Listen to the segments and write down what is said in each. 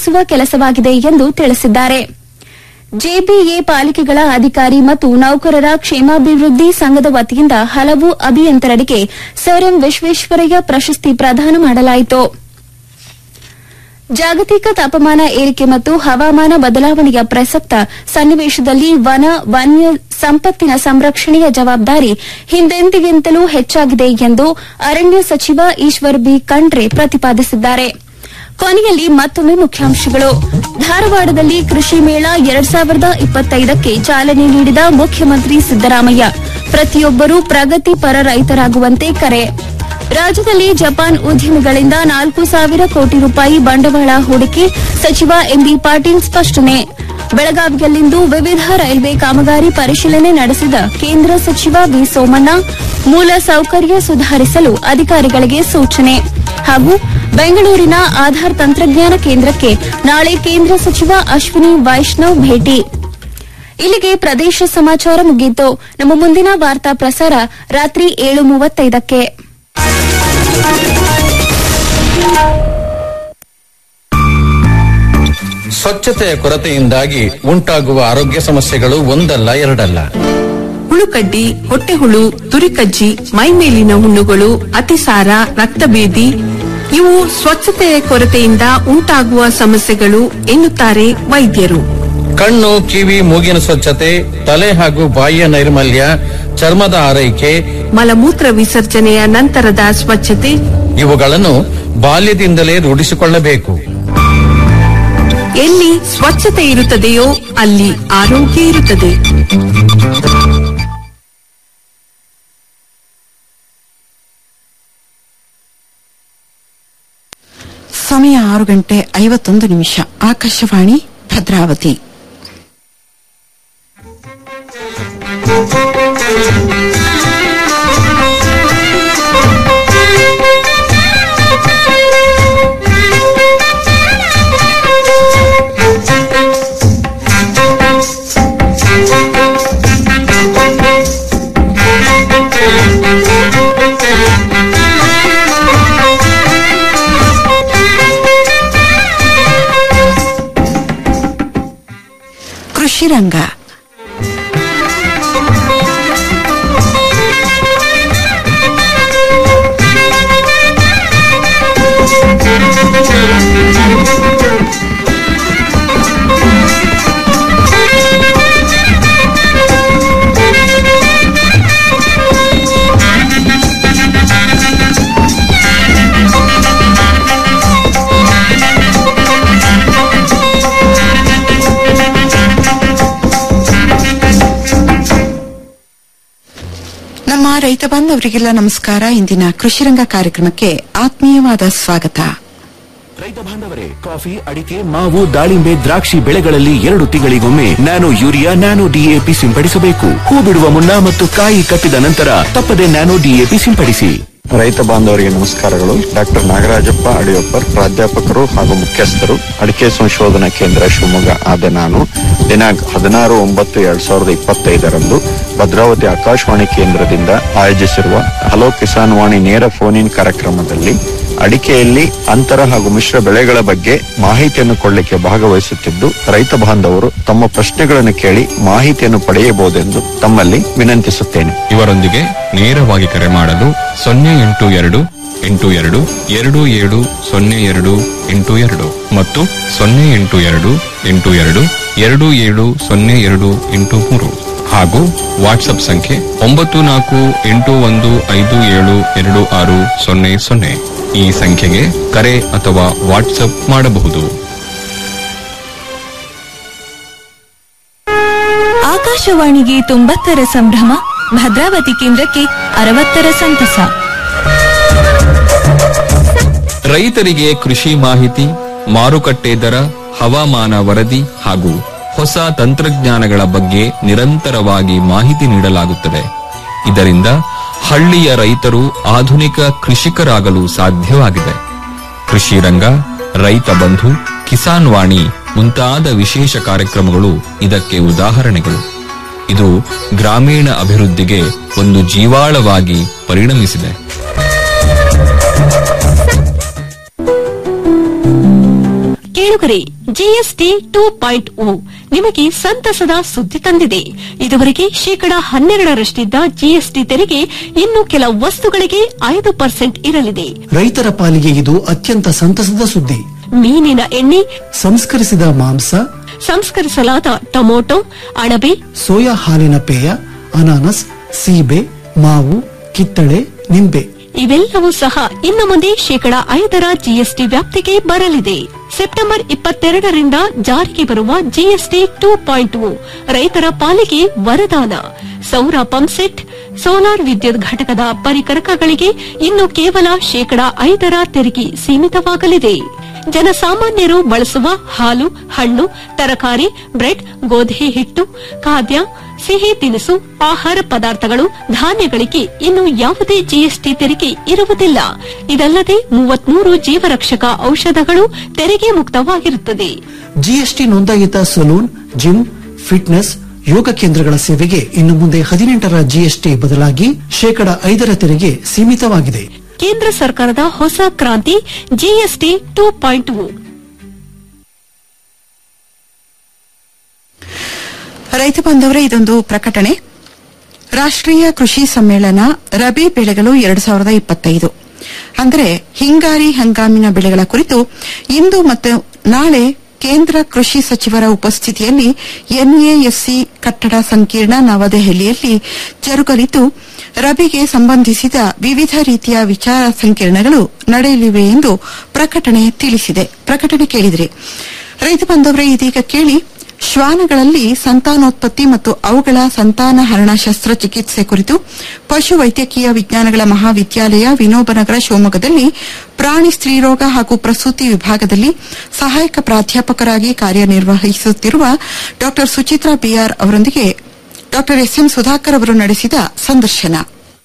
ಹೆಚ್ಚಿಸುವ ಕೆಲಸವಾಗಿದೆ ಎಂದು ತಿಳಿಸಿದ್ದಾರೆ ಜೆಬಿಎ ಪಾಲಿಕೆಗಳ ಅಧಿಕಾರಿ ಮತ್ತು ನೌಕರರ ಕ್ಷೇಮಾಭಿವೃದ್ಧಿ ಸಂಘದ ವತಿಯಿಂದ ಹಲವು ಅಭಿಯಂತರರಿಗೆ ಸರ್ ಎಂ ವಿಶ್ವೇಶ್ವರಯ್ಯ ಪ್ರಶಸ್ತಿ ಪ್ರದಾನ ಮಾಡಲಾಯಿತು ಜಾಗತಿಕ ತಾಪಮಾನ ಏರಿಕೆ ಮತ್ತು ಹವಾಮಾನ ಬದಲಾವಣೆಯ ಪ್ರಸಕ್ತ ಸನ್ನಿವೇಶದಲ್ಲಿ ವನ ವನ್ಯ ಸಂಪತ್ತಿನ ಸಂರಕ್ಷಣೆಯ ಜವಾಬ್ದಾರಿ ಹಿಂದೆಂದಿಗಿಂತಲೂ ಹೆಚ್ಚಾಗಿದೆ ಎಂದು ಅರಣ್ಯ ಸಚಿವ ಈಶ್ವರ್ ಬಿ ಖಂಡ್ರೆ ಪ್ರತಿಪಾದಿಸಿದ್ದಾರೆ ಕೊನೆಯಲ್ಲಿ ಮತ್ತೊಮ್ಮೆ ಮುಖ್ಯಾಂಶಗಳು ಧಾರವಾಡದಲ್ಲಿ ಕೃಷಿ ಮೇಳ ಎರಡ್ ಸಾವಿರದ ಇಪ್ಪತ್ತೈದಕ್ಕೆ ಚಾಲನೆ ನೀಡಿದ ಮುಖ್ಯಮಂತ್ರಿ ಸಿದ್ದರಾಮಯ್ಯ ಪ್ರತಿಯೊಬ್ಬರೂ ಪ್ರಗತಿಪರ ರೈತರಾಗುವಂತೆ ಕರೆ ರಾಜ್ಯದಲ್ಲಿ ಜಪಾನ್ ಉದ್ಯಮಿಗಳಿಂದ ನಾಲ್ಕು ಸಾವಿರ ಕೋಟಿ ರೂಪಾಯಿ ಬಂಡವಾಳ ಹೂಡಿಕೆ ಸಚಿವ ಎಂಬಿ ಪಾಟೀಲ್ ಸ್ಪಷ್ಟನೆ ಬೆಳಗಾವಿಯಲ್ಲಿಂದು ವಿವಿಧ ರೈಲ್ವೆ ಕಾಮಗಾರಿ ಪರಿಶೀಲನೆ ನಡೆಸಿದ ಕೇಂದ್ರ ಸಚಿವ ವಿ ಸೋಮಣ್ಣ ಮೂಲ ಸೌಕರ್ಯ ಸುಧಾರಿಸಲು ಅಧಿಕಾರಿಗಳಿಗೆ ಸೂಚನೆ ಹಾಗೂ ಬೆಂಗಳೂರಿನ ಆಧಾರ್ ತಂತ್ರಜ್ಞಾನ ಕೇಂದ್ರಕ್ಕೆ ನಾಳೆ ಕೇಂದ್ರ ಸಚಿವ ಅಶ್ವಿನಿ ವೈಷ್ಣವ್ ಭೇಟಿ ಇಲ್ಲಿಗೆ ಪ್ರದೇಶ ಸಮಾಚಾರ ಮುಗಿಯಿತು ನಮ್ಮ ಮುಂದಿನ ವಾರ್ತಾ ಪ್ರಸಾರ ರಾತ್ರಿ ಏಳು ಮೂವತ್ತೈದಕ್ಕೆ ಸ್ವಚ್ಛತೆಯ ಕೊರತೆಯಿಂದಾಗಿ ಉಂಟಾಗುವ ಆರೋಗ್ಯ ಸಮಸ್ಯೆಗಳು ಒಂದಲ್ಲ ಎರಡಲ್ಲ ಹುಳುಕಡ್ಡಿ ಹೊಟ್ಟೆಹುಳು ತುರಿಕಜ್ಜಿ ಮೈಮೇಲಿನ ಹುಣ್ಣುಗಳು ಅತಿಸಾರ ರಕ್ತಭೇದಿ ಇವು ಸ್ವಚ್ಛತೆಯ ಕೊರತೆಯಿಂದ ಉಂಟಾಗುವ ಸಮಸ್ಯೆಗಳು ಎನ್ನುತ್ತಾರೆ ವೈದ್ಯರು ಕಣ್ಣು ಕಿವಿ ಮೂಗಿನ ಸ್ವಚ್ಛತೆ ತಲೆ ಹಾಗೂ ಬಾಯಿಯ ನೈರ್ಮಲ್ಯ ಚರ್ಮದ ಆರೈಕೆ ಮಲಮೂತ್ರ ವಿಸರ್ಜನೆಯ ನಂತರದ ಸ್ವಚ್ಛತೆ ಇವುಗಳನ್ನು ಬಾಲ್ಯದಿಂದಲೇ ರೂಢಿಸಿಕೊಳ್ಳಬೇಕು ಎಲ್ಲಿ ಸ್ವಚ್ಛತೆ ಇರುತ್ತದೆಯೋ ಅಲ್ಲಿ ಆರೋಗ್ಯ ಇರುತ್ತದೆ ಸಮಯ ಆರು ಗಂಟೆ ಐವತ್ತೊಂದು ನಿಮಿಷ ಆಕಾಶವಾಣಿ ಭದ್ರಾವತಿ ಕೃಷಿ ರಂಗ ನಮ್ಮ ರೈತ ಬಾಂಧವರಿಗೆಲ್ಲ ನಮಸ್ಕಾರ ಇಂದಿನ ಕೃಷಿರಂಗ ಕಾರ್ಯಕ್ರಮಕ್ಕೆ ಆತ್ಮೀಯವಾದ ಸ್ವಾಗತ ರೈತ ಬಾಂಧವರೇ ಕಾಫಿ ಅಡಿಕೆ ಮಾವು ದಾಳಿಂಬೆ ದ್ರಾಕ್ಷಿ ಬೆಳೆಗಳಲ್ಲಿ ಎರಡು ತಿಂಗಳಿಗೊಮ್ಮೆ ನ್ಯಾನೋ ಯೂರಿಯಾ ನ್ಯಾನೋ ಡಿಎಪಿ ಸಿಂಪಡಿಸಬೇಕು ಹೂ ಬಿಡುವ ಮುನ್ನ ಮತ್ತು ಕಾಯಿ ಕಟ್ಟಿದ ನಂತರ ತಪ್ಪದೆ ನ್ಯಾನೋ ಡಿಎಪಿ ಸಿಂಪಡಿಸಿ ರೈತ ಬಾಂಧವರಿಗೆ ನಮಸ್ಕಾರಗಳು ಡಾಕ್ಟರ್ ನಾಗರಾಜಪ್ಪ ಅಡಿಯಪ್ಪರ್ ಪ್ರಾಧ್ಯಾಪಕರು ಹಾಗೂ ಮುಖ್ಯಸ್ಥರು ಅಡಿಕೆ ಸಂಶೋಧನಾ ಕೇಂದ್ರ ಶಿವಮೊಗ್ಗ ಆದ ನಾನು ದಿನಾಂಕ ಹದಿನಾರು ಒಂಬತ್ತು ಎರಡ್ ಸಾವಿರದ ಇಪ್ಪತ್ತೈದರಂದು ಭದ್ರಾವತಿ ಆಕಾಶವಾಣಿ ಕೇಂದ್ರದಿಂದ ಆಯೋಜಿಸಿರುವ ಹಲೋ ಕಿಸಾನ್ ವಾಣಿ ನೇರ ಫೋನ್ ಇನ್ ಕಾರ್ಯಕ್ರಮದಲ್ಲಿ ಅಡಿಕೆಯಲ್ಲಿ ಅಂತರ ಹಾಗೂ ಮಿಶ್ರ ಬೆಳೆಗಳ ಬಗ್ಗೆ ಮಾಹಿತಿಯನ್ನು ಕೊಡಲಿಕ್ಕೆ ಭಾಗವಹಿಸುತ್ತಿದ್ದು ರೈತ ಬಾಂಧವರು ತಮ್ಮ ಪ್ರಶ್ನೆಗಳನ್ನು ಕೇಳಿ ಮಾಹಿತಿಯನ್ನು ಪಡೆಯಬಹುದೆಂದು ತಮ್ಮಲ್ಲಿ ವಿನಂತಿಸುತ್ತೇನೆ ಇವರೊಂದಿಗೆ ನೇರವಾಗಿ ಕರೆ ಮಾಡಲು ಸೊನ್ನೆ ಎಂಟು ಎರಡು ಎಂಟು ಎರಡು ಎರಡು ಏಳು ಸೊನ್ನೆ ಎರಡು ಎಂಟು ಎರಡು ಮತ್ತು ಸೊನ್ನೆ ಎಂಟು ಎರಡು ಎಂಟು ಎರಡು ಎರಡು ಏಳು ಸೊನ್ನೆ ಎರಡು ಎಂಟು ಮೂರು ಹಾಗೂ ವಾಟ್ಸ್ಆಪ್ ಸಂಖ್ಯೆ ಒಂಬತ್ತು ನಾಲ್ಕು ಎಂಟು ಒಂದು ಐದು ಏಳು ಎರಡು ಆರು ಸೊನ್ನೆ ಸೊನ್ನೆ ಈ ಸಂಖ್ಯೆಗೆ ಕರೆ ಅಥವಾ ವಾಟ್ಸ್ಆಪ್ ಮಾಡಬಹುದು ಆಕಾಶವಾಣಿಗೆ ತೊಂಬತ್ತರ ಸಂಭ್ರಮ ಭದ್ರಾವತಿ ಕೇಂದ್ರಕ್ಕೆ ಅರವತ್ತರ ಸಂತಸ ರೈತರಿಗೆ ಕೃಷಿ ಮಾಹಿತಿ ಮಾರುಕಟ್ಟೆ ದರ ಹವಾಮಾನ ವರದಿ ಹಾಗೂ ಹೊಸ ತಂತ್ರಜ್ಞಾನಗಳ ಬಗ್ಗೆ ನಿರಂತರವಾಗಿ ಮಾಹಿತಿ ನೀಡಲಾಗುತ್ತದೆ ಇದರಿಂದ ಹಳ್ಳಿಯ ರೈತರು ಆಧುನಿಕ ಕೃಷಿಕರಾಗಲು ಸಾಧ್ಯವಾಗಿದೆ ಕೃಷಿ ರಂಗ ರೈತ ಬಂಧು ಕಿಸಾನ್ ವಾಣಿ ಮುಂತಾದ ವಿಶೇಷ ಕಾರ್ಯಕ್ರಮಗಳು ಇದಕ್ಕೆ ಉದಾಹರಣೆಗಳು ಇದು ಗ್ರಾಮೀಣ ಅಭಿವೃದ್ಧಿಗೆ ಒಂದು ಜೀವಾಳವಾಗಿ ಪರಿಣಮಿಸಿದೆ ಕೇಳುಗರೆ ಜಿಎಸ್ಟಿ ಟೂ ಪಾಯಿಂಟ್ ಓ ನಿಮಗೆ ಸಂತಸದ ಸುದ್ದಿ ತಂದಿದೆ ಇದುವರೆಗೆ ಶೇಕಡಾ ಹನ್ನೆರಡರಷ್ಟಿದ್ದ ಜಿಎಸ್ಟಿ ತೆರಿಗೆ ಇನ್ನು ಕೆಲ ವಸ್ತುಗಳಿಗೆ ಐದು ಪರ್ಸೆಂಟ್ ಇರಲಿದೆ ರೈತರ ಪಾಲಿಗೆ ಇದು ಅತ್ಯಂತ ಸಂತಸದ ಸುದ್ದಿ ಮೀನಿನ ಎಣ್ಣೆ ಸಂಸ್ಕರಿಸಿದ ಮಾಂಸ ಸಂಸ್ಕರಿಸಲಾದ ಟೊಮೊಟೊ ಅಣಬೆ ಸೋಯಾ ಹಾಲಿನ ಪೇಯ ಅನಾನಸ್ ಸೀಬೆ ಮಾವು ಕಿತ್ತಳೆ ನಿಂಬೆ ಇವೆಲ್ಲವೂ ಸಹ ಇನ್ನು ಮುಂದೆ ಶೇಕಡಾ ಐದರ ಜಿಎಸ್ಟಿ ವ್ಯಾಪ್ತಿಗೆ ಬರಲಿದೆ ಸೆಪ್ಟೆಂಬರ್ ಇಪ್ಪತ್ತೆರಡರಿಂದ ಜಾರಿಗೆ ಬರುವ ಜಿಎಸ್ಟಿ ಟೂ ಪಾಯಿಂಟ್ ರೈತರ ಪಾಲಿಗೆ ವರದಾನ ಸೌರ ಪಂಪ್ಸೆಟ್ ಸೋಲಾರ್ ವಿದ್ಯುತ್ ಘಟಕದ ಪರಿಕರಕಗಳಿಗೆ ಇನ್ನು ಕೇವಲ ಶೇಕಡಾ ಐದರ ತೆರಿಗೆ ಸೀಮಿತವಾಗಲಿದೆ ಜನಸಾಮಾನ್ಯರು ಬಳಸುವ ಹಾಲು ಹಣ್ಣು ತರಕಾರಿ ಬ್ರೆಡ್ ಗೋಧಿ ಹಿಟ್ಟು ಖಾದ್ಯ ಸಿಹಿ ತಿನಿಸು ಆಹಾರ ಪದಾರ್ಥಗಳು ಧಾನ್ಯಗಳಿಗೆ ಇನ್ನು ಯಾವುದೇ ಜಿಎಸ್ಟಿ ತೆರಿಗೆ ಇರುವುದಿಲ್ಲ ಇದಲ್ಲದೆ ಮೂವತ್ಮೂರು ಜೀವರಕ್ಷಕ ಔಷಧಗಳು ತೆರಿಗೆ ಮುಕ್ತವಾಗಿರುತ್ತದೆ ಜಿಎಸ್ಟಿ ನೋಂದಾಯಿತ ಸಲೂನ್ ಜಿಮ್ ಫಿಟ್ನೆಸ್ ಯೋಗ ಕೇಂದ್ರಗಳ ಸೇವೆಗೆ ಇನ್ನು ಮುಂದೆ ಹದಿನೆಂಟರ ಜಿಎಸ್ಟಿ ಬದಲಾಗಿ ಶೇಕಡ ಐದರ ತೆರಿಗೆ ಸೀಮಿತವಾಗಿದೆ ಕೇಂದ್ರ ಸರ್ಕಾರದ ಹೊಸ ಕ್ರಾಂತಿ ಜಿಎಸ್ಟಿ ಟೂ ಪಾಯಿಂಟ್ ರೈತ ಬಾಂಧವರೇ ಇದೊಂದು ಪ್ರಕಟಣೆ ರಾಷ್ಟ್ರೀಯ ಕೃಷಿ ಸಮ್ಮೇಳನ ರಬಿ ಬೆಳೆಗಳು ಎರಡು ಸಾವಿರದ ಇಪ್ಪತ್ತೈದು ಅಂದರೆ ಹಿಂಗಾರಿ ಹಂಗಾಮಿನ ಬೆಳೆಗಳ ಕುರಿತು ಇಂದು ಮತ್ತು ನಾಳೆ ಕೇಂದ್ರ ಕೃಷಿ ಸಚಿವರ ಉಪಸ್ಥಿತಿಯಲ್ಲಿ ಎನ್ಎಎಸ್ಸಿ ಕಟ್ಟಡ ಸಂಕೀರ್ಣ ನವದೆಹಲಿಯಲ್ಲಿ ಜರುಗಲಿದ್ದು ರಬಿಗೆ ಸಂಬಂಧಿಸಿದ ವಿವಿಧ ರೀತಿಯ ವಿಚಾರ ಸಂಕಿರಣಗಳು ನಡೆಯಲಿವೆ ಎಂದು ಪ್ರಕಟಣೆ ತಿಳಿಸಿದೆ ಪ್ರಕಟಣೆ ಕೇಳಿದರೆ ರೈತ ಬಾಂಧವರೇ ಇದೀಗ ಕೇಳಿ ಶ್ವಾನಗಳಲ್ಲಿ ಸಂತಾನೋತ್ಪತ್ತಿ ಮತ್ತು ಅವುಗಳ ಸಂತಾನಹರಣ ಶಸ್ತ್ರಚಿಕಿತ್ಸೆ ಕುರಿತು ಪಶು ವೈದ್ಯಕೀಯ ವಿಜ್ಞಾನಗಳ ಮಹಾವಿದ್ಯಾಲಯ ವಿನೋಬನಗರ ಶಿವಮೊಗ್ಗದಲ್ಲಿ ಪ್ರಾಣಿ ಸ್ತ್ರೀರೋಗ ಹಾಗೂ ಪ್ರಸೂತಿ ವಿಭಾಗದಲ್ಲಿ ಸಹಾಯಕ ಪ್ರಾಧ್ಯಾಪಕರಾಗಿ ಕಾರ್ಯನಿರ್ವಹಿಸುತ್ತಿರುವ ಡಾ ಸುಚಿತ್ರಾ ಬಿಆರ್ ಅವರೊಂದಿಗೆ ಡಾ ಎಸ್ಎಂ ಸುಧಾಕರ್ ಅವರು ನಡೆಸಿದ ಸಂದರ್ಶನ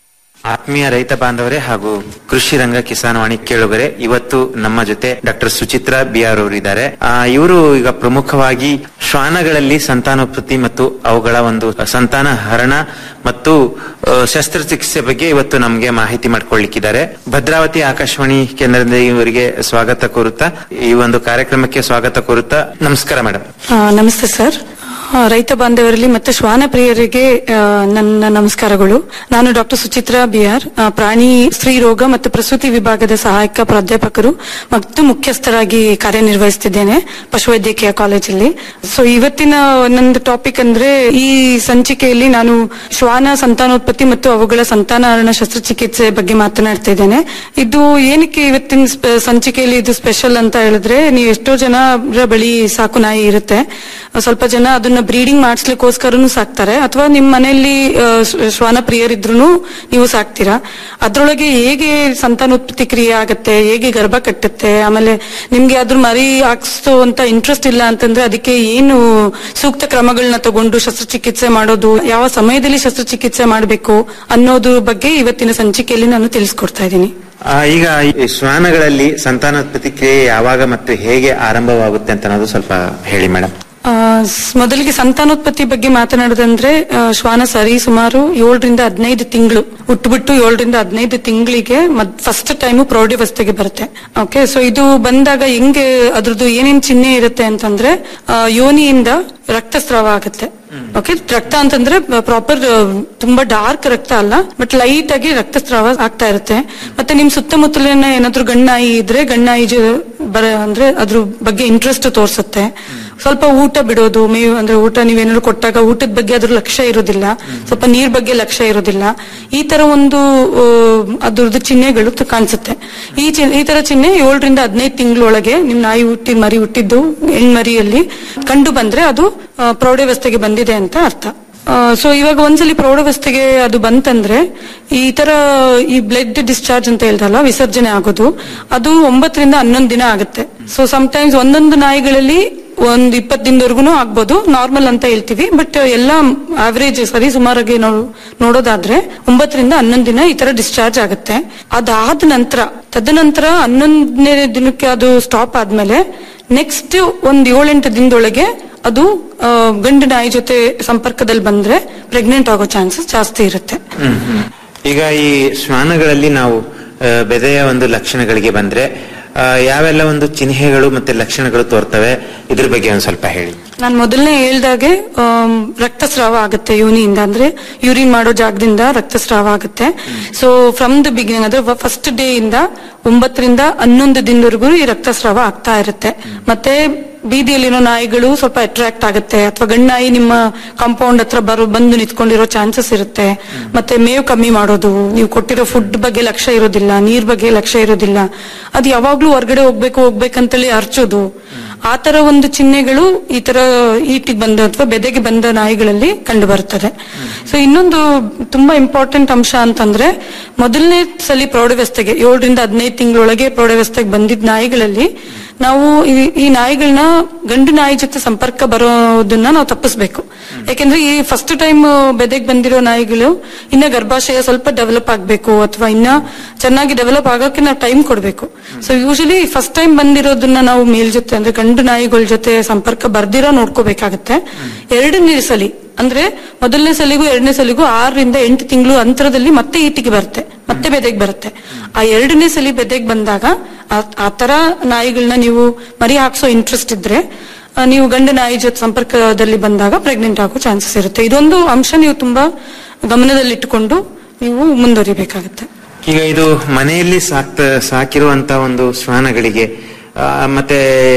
ಆತ್ಮೀಯ ರೈತ ಬಾಂಧವರೇ ಹಾಗೂ ಕೃಷಿ ರಂಗ ಕಿಸಾನ್ ವಾಣಿ ಕೇಳುಗರೆ ಇವತ್ತು ನಮ್ಮ ಜೊತೆ ಡಾಕ್ಟರ್ ಸುಚಿತ್ರಾ ಬಿಆರ್ ಅವರಿದ್ದಾರೆ ಇವರು ಈಗ ಪ್ರಮುಖವಾಗಿ ಶ್ವಾನಗಳಲ್ಲಿ ಸಂತಾನೋತ್ಪತ್ತಿ ಮತ್ತು ಅವುಗಳ ಒಂದು ಸಂತಾನ ಹರಣ ಮತ್ತು ಆ, ಶಸ್ತ್ರಚಿಕಿತ್ಸೆ ಬಗ್ಗೆ ಇವತ್ತು ನಮಗೆ ಮಾಹಿತಿ ಮಾಡ್ಕೊಳ್ಳಿಕ್ಕಿದ್ದಾರೆ ಭದ್ರಾವತಿ ಆಕಾಶವಾಣಿ ಕೇಂದ್ರದಿಂದ ಇವರಿಗೆ ಸ್ವಾಗತ ಕೋರುತ್ತಾ ಈ ಒಂದು ಕಾರ್ಯಕ್ರಮಕ್ಕೆ ಸ್ವಾಗತ ಕೋರುತ್ತಾ ನಮಸ್ಕಾರ ಮೇಡಮ್ ಆ, ನಮಸ್ತೆ ಸರ್ ಆ, ರೈತ ಬಾಂಧವರಲ್ಲಿ ಮತ್ತು ಶ್ವಾನ ಪ್ರಿಯರಿಗೆ ಆ, ನನ್ನ ನಮಸ್ಕಾರಗಳು ನಾನು ಡಾಕ್ಟರ್ ಸುಚಿತ್ರಾ ಬಿಆರ್ ಆ, ಪ್ರಾಣಿ ಸ್ತ್ರೀ ರೋಗ ಮತ್ತು ಪ್ರಸೂತಿ ವಿಭಾಗದ ಸಹಾಯಕ ಪ್ರಾಧ್ಯಾಪಕರು ಮತ್ತು ಮುಖ್ಯಸ್ಥರಾಗಿ ಕಾರ್ಯನಿರ್ವಹಿಸುತ್ತಿದ್ದೇನೆ ಪಶುವೈದ್ಯಕೀಯ ಕಾಲೇಜಲ್ಲಿ ಸೊ ಇವತ್ತಿನ ನಂದು ಟಾಪಿಕ್ ಅಂದ್ರೆ ಈ ಸಂಚಿಕೆಯಲ್ಲಿ ನಾನು ಶ್ವಾನ ಸಂತಾನೋತ್ಪತ್ತಿ ಮತ್ತು ಅವುಗಳ ಸಂತಾನಹರಣ ಶಸ್ತ್ರಚಿಕಿತ್ಸೆ ಬಗ್ಗೆ ಮಾತನಾಡ್ತಾ ಇದ್ದೇನೆ ಇದು ಏನಕ್ಕೆ ಇವತ್ತಿನ ಸ್ಪ- ಸಂಚಿಕೆಯಲ್ಲಿ ಇದು ಸ್ಪೆಷಲ್ ಅಂತ ಹೇಳಿದ್ರೆ ನೀವು ಎಷ್ಟೋ ಜನರ ಬಳಿ ಸಾಕು ನಾಯಿ ಇರುತ್ತೆ ಸ್ವಲ್ಪ ಜನ ಅದನ್ನ ಬ್ರೀಡಿಂಗ್ ಮಾಡಿಸ್ಲಿಕ್ಕೋಸ್ಕರನು ಸಾಕ್ತಾರೆ ಅಥವಾ ನಿಮ್ಮ ಮನೆಯಲ್ಲಿ ಆ, ಶ್ವ- ಶ್ವಾನ ಪ್ರಿಯರಿದ್ರು ನೀವು ಸಾಕ್ತೀರಾ ಅದ್ರೊಳಗೆ ಹೇಗೆ ಸಂತಾನೋತ್ಪತ್ತಿ ಕ್ರಿಯೆ ಆಗತ್ತೆ ಹೇಗೆ ಗರ್ಭ ಕಟ್ಟುತ್ತೆ ಆಮೇಲೆ ನಿಮ್ಗೆ ಅದ್ರ ಮರಿ ಹಾಕ್ಸೋ ಅಂತ ಇಂಟ್ರೆಸ್ಟ್ ಇಲ್ಲ ಅಂತಂದ್ರೆ ಅದಕ್ಕೆ ಏನು ಸೂಕ್ತ ಕ್ರಮಗಳನ್ನ ತಗೊಂಡು ಶಸ್ತ್ರಚಿಕಿತ್ಸೆ ಮಾಡೋದು ಯಾವ ಸಮಯದಲ್ಲಿ ಶಸ್ತ್ರಚಿಕಿತ್ಸೆ ಮಾಡಬೇಕು ಅನ್ನೋದು ಬಗ್ಗೆ ಇವತ್ತಿನ ಸಂಚಿಕೆಯಲ್ಲಿ ನಾನು ತಿಳಿಸ್ಕೊಡ್ತಾ ಇದ್ದೀನಿ ಆ, ಈಗ ಈ ಶ್ವಾನಗಳಲ್ಲಿ ಸಂತಾನೋತ್ಪತ್ತಿ ಕ್ರಿಯೆ ಯಾವಾಗ ಮತ್ತು ಹೇಗೆ ಆರಂಭವಾಗುತ್ತೆ ಅಂತ ಅನ್ನೋದು ಸ್ವಲ್ಪ ಹೇಳಿ ಮೇಡಮ್ ಆ, ಸ್- ಮೊದಲಿಗೆ ಸಂತಾನೋತ್ಪತ್ತಿ ಬಗ್ಗೆ ಮಾತನಾಡೋದಂದ್ರೆ ಆ, ಶ್ವಾನ ಸರಿ ಸುಮಾರು ಏಳರಿಂದ ಹದಿನೈದು ತಿಂಗಳು ಹುಟ್ಟುಬಿಟ್ಟು ಏಳರಿಂದ ಹದಿನೈದು ತಿಂಗಳಿಗೆ ಫಸ್ಟ್ ಟೈಮ್ ಪ್ರೌಢಾವಸ್ಥೆಗೆ ಬರುತ್ತೆ ಓಕೆ ಸೊ ಇದು ಬಂದಾಗ ಹೆಂಗೆ ಅದ್ರದ್ದು ಏನೇನ್ ಚಿಹ್ನೆ ಇರುತ್ತೆ ಅಂತಂದ್ರೆ ಆ, ಯೋನಿಯಿಂದ ರಕ್ತಸ್ರಾವ ಆಗುತ್ತೆ ಓಕೆ ರಕ್ತ ಅಂತಂದ್ರೆ ಪ್ರಾಪರ್ ತುಂಬಾ ಡಾರ್ಕ್ ರಕ್ತ ಅಲ್ಲ ಬಟ್ ಲೈಟ್ ಆಗಿ ರಕ್ತಸ್ರಾವ ಆಗ್ತಾ ಇರುತ್ತೆ ಮತ್ತೆ ನಿಮ್ ಸುತ್ತಮುತ್ತಲಿನ ಏನಾದ್ರೂ ಗಣ್ಣಾಯಿ ಇದ್ರೆ ಗಣ್ಣಾಯಿ ಜ- ಬರ ಅಂದ್ರೆ ಅದ್ರ ಬಗ್ಗೆ ಇಂಟ್ರೆಸ್ಟ್ ತೋರ್ಸುತ್ತೆ ಸ್ವಲ್ಪ ಊಟ ಬಿಡೋದು ಮೇವು ಅಂದ್ರೆ ಊಟ ನೀವೇನಾದ್ರು ಕೊಟ್ಟಾಗ ಊಟದ ಬಗ್ಗೆ ಅದ್ರ ಲಕ್ಷ್ಯ ಇರೋದಿಲ್ಲ ಸ್ವಲ್ಪ ನೀರ್ ಬಗ್ಗೆ ಲಕ್ಷ್ಯ ಇರೋದಿಲ್ಲ ಈ ತರ ಒಂದು ಆ, ಅದ್ರದ್ದು ಚಿಹ್ನೆಗಳು ತ- ಕಾಣಿಸುತ್ತೆ ಈ ಚಿ- ಈ ತರ ಚಿಹ್ನೆ ಏಳರಿಂದ ಹದಿನೈದು ತಿಂಗಳೊಳಗೆ ನಿಮ್ ನಾಯಿ ಹುಟ್ಟಿ ಮರಿ ಹುಟ್ಟಿದ್ದು ಹೆಣ್ಮರಿಯಲ್ಲಿ ಕಂಡು ಬಂದ್ರೆ ಅದು ಆ, ಪ್ರೌಢಾವಸ್ಥೆಗೆ ಬಂದಿದೆ ಅಂತ ಅರ್ಥ ಸೊ ಇವಾಗ ಒಂದ್ಸಲಿ ಪ್ರೌಢಾವಸ್ಥೆಗೆ ಅದು ಬಂತಂದ್ರೆ ಈ ತರ ಈ ಬ್ಲಡ್ ಡಿಸ್ಚಾರ್ಜ್ ಅಂತ ಹೇಳ್ದಲ್ಲ ವಿಸರ್ಜನೆ ಆಗೋದು ಅದು ಒಂಬತ್ತರಿಂದ ಹನ್ನೊಂದು ದಿನ ಆಗುತ್ತೆ ಸೊ ಟೈಮ್ಸ್ ಒಂದೊಂದು ನಾಯಿಗಳಲ್ಲಿ ಒಂದ್ ಇಪ್ಪತ್ತು ದಿನದವರೆಗೂ ಆಗ್ಬೋದು ನಾರ್ಮಲ್ ಅಂತ ಹೇಳ್ತೀವಿ ಬಟ್ ಎಲ್ಲ ಆವರೇಜ್ ಸರಿ ಸುಮಾರಾಗಿ ನಾವು ನೋಡೋದಾದ್ರೆ ಒಂಬತ್ತರಿಂದ ಹನ್ನೊಂದು ದಿನ ಈ ತರ ಡಿಸ್ಚಾರ್ಜ್ ಆಗುತ್ತೆ ಅದಾದ ನಂತರ ತದನಂತರ ಹನ್ನೊಂದನೇ ದಿನಕ್ಕೆ ಅದು ಸ್ಟಾಪ್ ಆದ್ಮೇಲೆ ನೆಕ್ಸ್ಟ್ ಒಂದ್ ಏಳೆಂಟು ದಿನದೊಳಗೆ ಅದು ಆ, ಗಂಡು ನಾಯಿ ಜೊತೆ ಸಂಪರ್ಕದಲ್ಲಿ ಬಂದ್ರೆ ಪ್ರೆಗ್ನೆಂಟ್ ಆಗೋ ಚಾನ್ಸಸ್ ಜಾಸ್ತಿ ಇರುತ್ತೆ ಈಗ ಈ ಶ್ವಾನಗಳಲ್ಲಿ ನಾವು ಆ, ಬೆದೆಯ ಒಂದು ಲಕ್ಷಣಗಳಿಗೆ ಬಂದ್ರೆ ಆ, ಯಾವೆಲ್ಲ ಒಂದು ಚಿಹ್ನೆಗಳು ಮತ್ತೆ ಲಕ್ಷಣಗಳು ತೋರ್ತವೆ ಇದ್ರ ಬಗ್ಗೆ ಒಂದ್ ಸ್ವಲ್ಪ ಹೇಳಿ ನಾನು ಮೊದಲನೇ ಹೇಳ್ದಾಗೆ ಆಮ್, ರಕ್ತಸ್ರಾವ ಆಗುತ್ತೆ ಯೋನಿಯಿಂದ ಅಂದ್ರೆ ಯೂರಿನ್ ಮಾಡೋ ಜಾಗದಿಂದ ರಕ್ತಸ್ರಾವ ಆಗುತ್ತೆ ಸೊ ಫ್ರಮ್ ದ ಬಿಗಿನಿಂಗ್ ಅಂದ್ರೆ ಫಸ್ಟ್ ಡೇ ಇಂದ ಒಂಬತ್ತರಿಂದ ಹನ್ನೊಂದು ದಿನದವರೆಗೂ ಈ ರಕ್ತಸ್ರಾವ ಆಗ್ತಾ ಇರುತ್ತೆ ಮತ್ತೆ ಬೀದಿಯಲ್ಲಿರೋ ನಾಯಿಗಳು ಸ್ವಲ್ಪ ಅಟ್ರಾಕ್ಟ್ ಆಗುತ್ತೆ ಅಥವಾ ಗಂಡಾಯಿ ನಿಮ್ಮ ಕಾಂಪೌಂಡ್ ಹತ್ರ ಬರೋ ಬಂದು ನಿಂತ್ಕೊಂಡಿರೋ ಚಾನ್ಸಸ್ ಇರುತ್ತೆ ಮತ್ತೆ ಮೇವು ಕಮ್ಮಿ ಮಾಡೋದು ನೀವು ಕೊಟ್ಟಿರೋ ಫುಡ್ ಬಗ್ಗೆ ಲಕ್ಷ್ಯ ಇರೋದಿಲ್ಲ ನೀರ್ ಬಗ್ಗೆ ಲಕ್ಷ್ಯ ಇರೋದಿಲ್ಲ ಅದು ಯಾವಾಗ್ಲೂ ಹೊರ್ಗಡೆ ಹೋಗ್ಬೇಕು ಹೋಗ್ಬೇಕಂತೇಳಿ ಅರ್ಚೋದು ಆ ತರ ಒಂದು ಚಿಹ್ನೆಗಳು ಈ ತರ ಈಟಿಗೆ ಬಂದ ಅಥವಾ ಬೆದೆಗೆ ಬಂದ ನಾಯಿಗಳಲ್ಲಿ ಕಂಡು ಬರುತ್ತದೆ ಸೊ ಇನ್ನೊಂದು ತುಂಬಾ ಇಂಪಾರ್ಟೆಂಟ್ ಅಂಶ ಅಂತಂದ್ರೆ ಮೊದಲನೇ ಸಲಿ ಪ್ರೌಢವ್ಯವಸ್ಥೆಗೆ ಏಳರಿಂದ ಹದಿನೈದು ತಿಂಗಳೊಳಗೆ ಪ್ರೌಢವ್ಯವಸ್ಥೆಗೆ ಬಂದಿದ್ದ ನಾಯಿಗಳಲ್ಲಿ ನಾವು ಈ- ಈ ನಾಯಿಗಳನ್ನ ಗಂಡು ನಾಯಿ ಜೊತೆ ಸಂಪರ್ಕ ಬರೋದನ್ನ ನಾವು ತಪ್ಪಿಸ್ಬೇಕು ಯಾಕೆಂದ್ರೆ ಈ ಫಸ್ಟ್ ಟೈಮ್ ಬೆದೆಗೆ ಬಂದಿರೋ ನಾಯಿಗಳು ಇನ್ನ ಗರ್ಭಾಶಯ ಸ್ವಲ್ಪ ಡೆವಲಪ್ ಆಗ್ಬೇಕು ಅಥವಾ ಇನ್ನ ಚೆನ್ನಾಗಿ ಡೆವಲಪ್ ಆಗೋಕೆ ನಾವು ಟೈಮ್ ಕೊಡ್ಬೇಕು ಸೊ ಯೂಶಲಿ ಫಸ್ಟ್ ಟೈಮ್ ಬಂದಿರೋದನ್ನ ನಾವು ಮೇಲ್ ಜೊತೆ ಅಂದ್ರೆ ಗಂಡು ನಾಯಿಗಳ ಜೊತೆ ಸಂಪರ್ಕ ಬರ್ದಿರೋ ನೋಡ್ಕೋಬೇಕಾಗತ್ತೆ ಎರಡನೇ ಸಲಿ ಅಂದ್ರೆ ಮೊದಲನೇ ಸಲಿಗೂ ಎರಡನೇ ಸಲಿಗೂ ಆರರಿಂದ ಎಂಟು ತಿಂಗಳು ಅಂತರದಲ್ಲಿ ಮತ್ತೆ ಈಟಿಗೆ ಬರುತ್ತೆ ಮತ್ತೆ ಬೆದೆಗೆ ಬರುತ್ತೆ ಆ ಎರಡನೇ ಸಲಿ ಬೆದೆಗೆ ಬಂದಾಗ ಆ- ಆ ತರ ನಾಯಿಗಳನ್ನ ನೀವು ಮರಿ ಹಾಕ್ಸೋ ಇಂಟ್ರೆಸ್ಟ್ ಇದ್ರೆ ಆ, ನೀವು ಗಂಡು ನಾಯಿ ಜೊತೆ ಸಂಪರ್ಕದಲ್ಲಿ ಬಂದಾಗ ಪ್ರೆಗ್ನೆಂಟ್ ಆಗೋ ಚಾನ್ಸಸ್ ಇರುತ್ತೆ ಇದೊಂದು ಅಂಶ ನೀವು ತುಂಬಾ ಗಮನದಲ್ಲಿಟ್ಟುಕೊಂಡು ನೀವು ಮುಂದುವರಿಬೇಕಾಗುತ್ತೆ ಈಗ ಇದು ಮನೆಯಲ್ಲಿ ಸಾಕ್ತ ಸಾಕಿರುವಂತ ಒಂದು ಶ್ವಾನಗಳಿಗೆ ಆ, ಮತ್ತೆ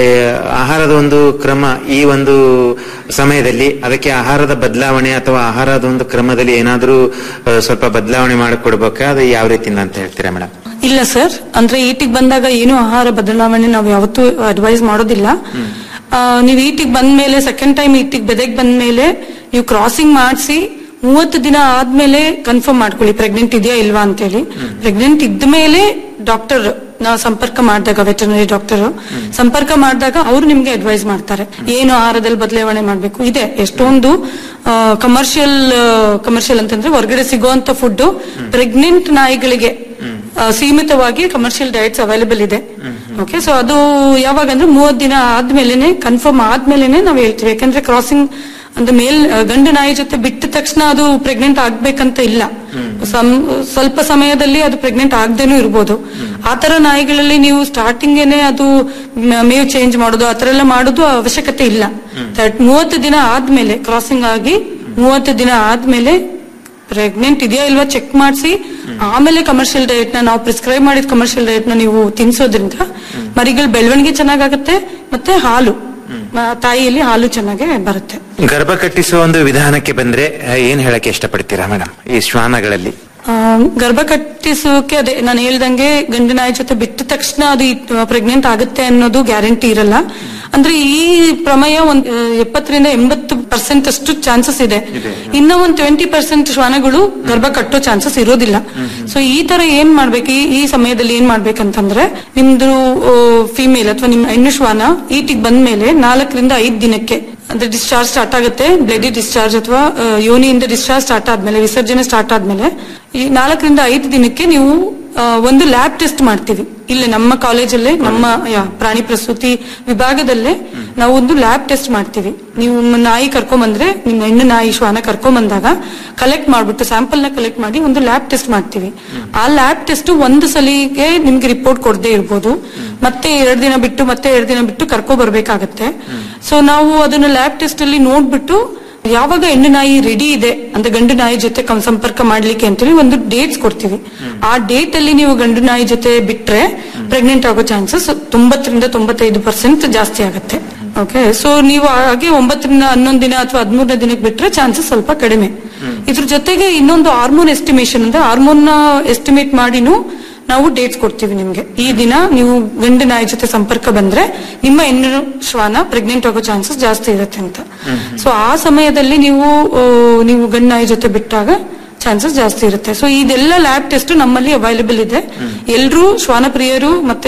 ಆಹಾರದ ಒಂದು ಕ್ರಮ ಈ ಒಂದು ಸಮಯದಲ್ಲಿ ಅದಕ್ಕೆ ಆಹಾರದ ಬದಲಾವಣೆ ಅಥವಾ ಆಹಾರದ ಒಂದು ಕ್ರಮದಲ್ಲಿ ಏನಾದ್ರೂ ಆ, ಸ್ವಲ್ಪ ಬದಲಾವಣೆ ಮಾಡಿಕೊಡ್ಬೇಕಾ ಅದು ಯಾವ ರೀತಿಯಿಂದ ಅಂತ ಹೇಳ್ತೀರಾ ಮೇಡಮ್ ಇಲ್ಲ ಸರ್ ಅಂದ್ರೆ ಈಟಿಗೆ ಬಂದಾಗ ಏನು ಆಹಾರ ಬದಲಾವಣೆ ನಾವು ಯಾವತ್ತೂ ಅಡ್ವೈಸ್ ಮಾಡೋದಿಲ್ಲ ಆ, ನೀವು ಈಟಿಗೆ ಬಂದ್ಮೇಲೆ ಸೆಕೆಂಡ್ ಟೈಮ್ ಈಟಿಗೆ ಬೆದೆಗೆ ಬಂದ್ಮೇಲೆ ನೀವು ಕ್ರಾಸಿಂಗ್ ಮಾಡಿಸಿ ಮೂವತ್ತು ದಿನ ಆದ್ಮೇಲೆ ಕನ್ಫರ್ಮ್ ಮಾಡ್ಕೊಳ್ಳಿ ಪ್ರೆಗ್ನೆಂಟ್ ಇದೆಯಾ ಇಲ್ವಾ ಅಂತೇಳಿ ಪ್ರೆಗ್ನೆಂಟ್ ಇದ್ಮೇಲೆ ಡಾಕ್ಟರ್ ನಾವು ಸಂಪರ್ಕ ಮಾಡಿದಾಗ ವೆಟರ್ನರಿ ಡಾಕ್ಟರ್ ಸಂಪರ್ಕ ಮಾಡಿದಾಗ ಅವರು ನಿಮ್ಗೆ ಅಡ್ವೈಸ್ ಮಾಡ್ತಾರೆ ಏನು ಆಹಾರದಲ್ಲಿ ಬದಲಾವಣೆ ಮಾಡ್ಬೇಕು ಇದೆ ಎಷ್ಟೊಂದು ಕಮರ್ಷಿಯಲ್ ಕಮರ್ಷಿಯಲ್ ಅಂತಂದ್ರೆ ಹೊರಗಡೆ ಸಿಗುವಂತ ಫುಡ್ ಪ್ರೆಗ್ನೆಂಟ್ ನಾಯಿಗಳಿಗೆ ಆ, ಸೀಮಿತವಾಗಿ ಕಮರ್ಷಿಯಲ್ ಡಯಟ್ಸ್ ಅವೈಲೇಬಲ್ ಇದೆ ಓಕೆ ಸೊ ಅದು ಯಾವಾಗ ಅಂದ್ರೆ ಮೂವತ್ ದಿನ ಆದ್ಮೇಲೆನೆ ಕನ್ಫರ್ಮ್ ಆದ್ಮೇಲೆನೆ ನಾವು ಹೇಳ್ತೀವಿ ಯಾಕಂದ್ರೆ ಕ್ರಾಸಿಂಗ್ ಅಂದ್ರೆ ಮೇಲ್ ಆ, ಗಂಡು ನಾಯಿ ಜೊತೆ ಬಿಟ್ಟ ತಕ್ಷಣ ಅದು ಪ್ರೆಗ್ನೆಂಟ್ ಆಗ್ಬೇಕಂತ ಇಲ್ಲ ಸಂ- ಸ್ವಲ್ಪ ಸಮಯದಲ್ಲಿ ಅದು ಪ್ರೆಗ್ನೆಂಟ್ ಆಗದೇನೂ ಇರ್ಬೋದು ಆ ತರ ನಾಯಿಗಳಲ್ಲಿ ನೀವು ಸ್ಟಾರ್ಟಿಂಗೇನೆ ಅದು ಮ- ಮೇವು ಚೇಂಜ್ ಮಾಡೋದು ಆ ತರ ಎಲ್ಲ ಮಾಡೋದು ಅವಶ್ಯಕತೆ ಇಲ್ಲ That ಮೂವತ್ತು ದಿನ ಆದ್ಮೇಲೆ ಕ್ರಾಸಿಂಗ್ ಆಗಿ ಮೂವತ್ತು ದಿನ ಆದ್ಮೇಲೆ ಪ್ರೆಗ್ನೆಂಟ್ ಇದೆಯಾ ಇಲ್ವಾ ಚೆಕ್ ಮಾಡಿಸಿ ಆಮೇಲೆ ಕಮರ್ಷಿಯಲ್ ಡಯಟ್ ನ ನಾವು ಪ್ರಿಸ್ಕ್ರೈಬ್ ಮಾಡಿದ ಕಮರ್ಷಿಯಲ್ ಡಯಟ್ ನ ನೀವು ತಿನ್ಸೋದ್ರಿಂದ ಮರಿಗಳ ಬೆಳವಣಿಗೆ ಚೆನ್ನಾಗಾಗುತ್ತೆ ಮತ್ತೆ ಹಾಲು ಮ- ತಾಯಿಯಲ್ಲಿ ಹಾಲು ಚೆನ್ನಾಗಿ ಬರುತ್ತೆ ಗರ್ಭ ಕಟ್ಟಿಸುವ ಒಂದು ವಿಧಾನಕ್ಕೆ ಬಂದ್ರೆ ಆ, ಏನ್ ಹೇಳಕ್ಕೆ ಇಷ್ಟಪಡ್ತೀರಾ ಮೇಡಮ್ ಈ ಶ್ವಾನಗಳಲ್ಲಿ ಆ, ಗರ್ಭ ಕಟ್ಟಿಸೋಕೆ ಅದೇ ನಾನು ಹೇಳ್ದಂಗೆ ಗಂಡು ನಾಯಿ ಜೊತೆ ಬಿಟ್ಟ ತಕ್ಷಣ ಅದು ಪ್ರೆಗ್ನೆಂಟ್ ಆಗುತ್ತೆ ಅನ್ನೋದು ಗ್ಯಾರಂಟಿ ಇರಲ್ಲ ಅಂದ್ರೆ ಈ ಪ್ರಮೇಯ ಒಂದ್ ಆ, ಎಪ್ಪತ್ತರಿಂದ ಎಂಬತ್ತು ಪರ್ಸೆಂಟ್ ಅಷ್ಟು ಚಾನ್ಸಸ್ ಇದೆ ಇನ್ನ ಒಂದ್ ಟ್ವೆಂಟಿ ಪರ್ಸೆಂಟ್ ಶ್ವಾನಗಳು ಗರ್ಭ ಕಟ್ಟೋ ಚಾನ್ಸಸ್ ಇರೋದಿಲ್ಲ ಸೊ ಈ ತರ ಏನ್ ಮಾಡ್ಬೇಕು ಈ ಈ ಸಮಯದಲ್ಲಿ ಏನ್ ಮಾಡ್ಬೇಕಂತಂದ್ರೆ ನಿಮ್ದು ಫಿಮೇಲ್ ಅಥವಾ ನಿಮ್ ಹೆಣ್ಣು ಶ್ವಾನ ಈಟಿಗೆ ಬಂದ್ಮೇಲೆ ನಾಲ್ಕರಿಂದ ಐದ್ ದಿನಕ್ಕೆ ಅಂದ್ರೆ ಡಿಸ್ಚಾರ್ಜ್ ಸ್ಟಾರ್ಟ್ ಆಗುತ್ತೆ ಬ್ಲಡಿ ಡಿಸ್ಚಾರ್ಜ್ ಅಥವಾ ಆ, ಯೋನಿಯಿಂದ ಡಿಸ್ಚಾರ್ಜ್ ಸ್ಟಾರ್ಟ್ ಆದ್ಮೇಲೆ ವಿಸರ್ಜನೆ ಸ್ಟಾರ್ಟ್ ಆದ್ಮೇಲೆ ಈ ನಾಲ್ಕರಿಂದ ಐದು ದಿನಕ್ಕೆ ನೀವು ಆ, ಒಂದು ಲ್ಯಾಬ್ ಟೆಸ್ಟ್ ಮಾಡ್ತೀವಿ ಇಲ್ಲಿ ನಮ್ಮ ಕಾಲೇಜಲ್ಲೇ ನಮ್ಮ ಯಾ, ಪ್ರಾಣಿ ಪ್ರಸೂತಿ ವಿಭಾಗದಲ್ಲೇ ನಾವು ಒಂದು ಲ್ಯಾಬ್ ಟೆಸ್ಟ್ ಮಾಡ್ತೀವಿ ನೀವು ನಿಮ್ಮ ನಾಯಿ ಕರ್ಕೊಂಬಂದ್ರೆ ನಿಮ್ಮ ಹೆಣ್ಣು ನಾಯಿ ಶ್ವಾನ ಕರ್ಕೊಂಬಂದಾಗ ಕಲೆಕ್ಟ್ ಮಾಡ್ಬಿಟ್ಟು ಸ್ಯಾಂಪಲ್ ನ ಕಲೆಕ್ಟ್ ಮಾಡಿ ಒಂದು ಲ್ಯಾಬ್ ಟೆಸ್ಟ್ ಮಾಡ್ತೀವಿ ಆ ಲ್ಯಾಬ್ ಟೆಸ್ಟ್ ಒಂದು ಸಲಿಗೆ ನಿಮ್ಗೆ ರಿಪೋರ್ಟ್ ಕೊಡದೇ ಇರ್ಬೋದು ಮತ್ತೆ ಎರಡು ದಿನ ಬಿಟ್ಟು ಮತ್ತೆ ಎರಡು ದಿನ ಬಿಟ್ಟು ಕರ್ಕೊ ಬರ್ಬೇಕಾಗತ್ತೆ ಸೊ ನಾವು ಅದನ್ನ ಲ್ಯಾಬ್ ಟೆಸ್ಟ್ ಅಲ್ಲಿ ನೋಡ್ಬಿಟ್ಟು ಯಾವಾಗ ಹೆಣ್ಣು ನಾಯಿ ರೆಡಿ ಇದೆ ಅಂದ್ರೆ ಗಂಡು ನಾಯಿ ಜೊತೆ ಕಂ- ಸಂಪರ್ಕ ಮಾಡ್ಲಿಕ್ಕೆ ಅಂತೇಳಿ ಒಂದು ಡೇಟ್ಸ್ ಕೊಡ್ತೀವಿ ಆ ಡೇಟ್ ಅಲ್ಲಿ ನೀವು ಗಂಡು ನಾಯಿ ಜೊತೆ ಬಿಟ್ರೆ ಪ್ರೆಗ್ನೆಂಟ್ ಆಗೋ ಚಾನ್ಸಸ್ ತೊಂಬತ್ತರಿಂದ ತೊಂಬತ್ತೈದು ಪರ್ಸೆಂಟ್ ಜಾಸ್ತಿ ಆಗುತ್ತೆ ಓಕೆ ಸೊ ನೀವು ಹಾಗೆ ಒಂಬತ್ತರಿಂದ ಹನ್ನೊಂದು ದಿನ ಅಥವಾ ಹದಿಮೂರನೇ ದಿನಕ್ಕೆ ಬಿಟ್ರೆ ಚಾನ್ಸಸ್ ಸ್ವಲ್ಪ ಕಡಿಮೆ ಇದ್ರ ಜೊತೆಗೆ ಇನ್ನೊಂದು ಹಾರ್ಮೋನ್ ಎಸ್ಟಿಮೇಷನ್ ಅಂದ್ರೆ ಹಾರ್ಮೋನ್ ನ ಎಸ್ಟಿಮೇಟ್ ಮಾಡಿನೂ ನಾವು ಡೇಟ್ಸ್ ಕೊಡ್ತೀವಿ ನಿಮ್ಗೆ ಈ ದಿನ ನೀವು ಗಂಡು ನಾಯಿ ಜೊತೆ ಸಂಪರ್ಕ ಬಂದ್ರೆ ನಿಮ್ಮ ಹೆಣ್ಣು ಶ್ವಾನ ಪ್ರೆಗ್ನೆಂಟ್ ಆಗೋ ಚಾನ್ಸಸ್ ಜಾಸ್ತಿ ಇರುತ್ತೆ ಅಂತ ಸೊ ಆ ಸಮಯದಲ್ಲಿ ನೀವು ಆ, ನೀವು ಗಂಡು ನಾಯಿ ಜೊತೆ ಬಿಟ್ಟಾಗ ಚಾನ್ಸಸ್ ಜಾಸ್ತಿ ಇರುತ್ತೆ ಸೊ ಇದೆಲ್ಲ ಲ್ಯಾಬ್ ಟೆಸ್ಟ್ ನಮ್ಮಲ್ಲಿ ಅವೈಲೇಬಲ್ ಇದೆ ಎಲ್ರೂ ಶ್ವಾನ ಪ್ರಿಯರು ಮತ್ತೆ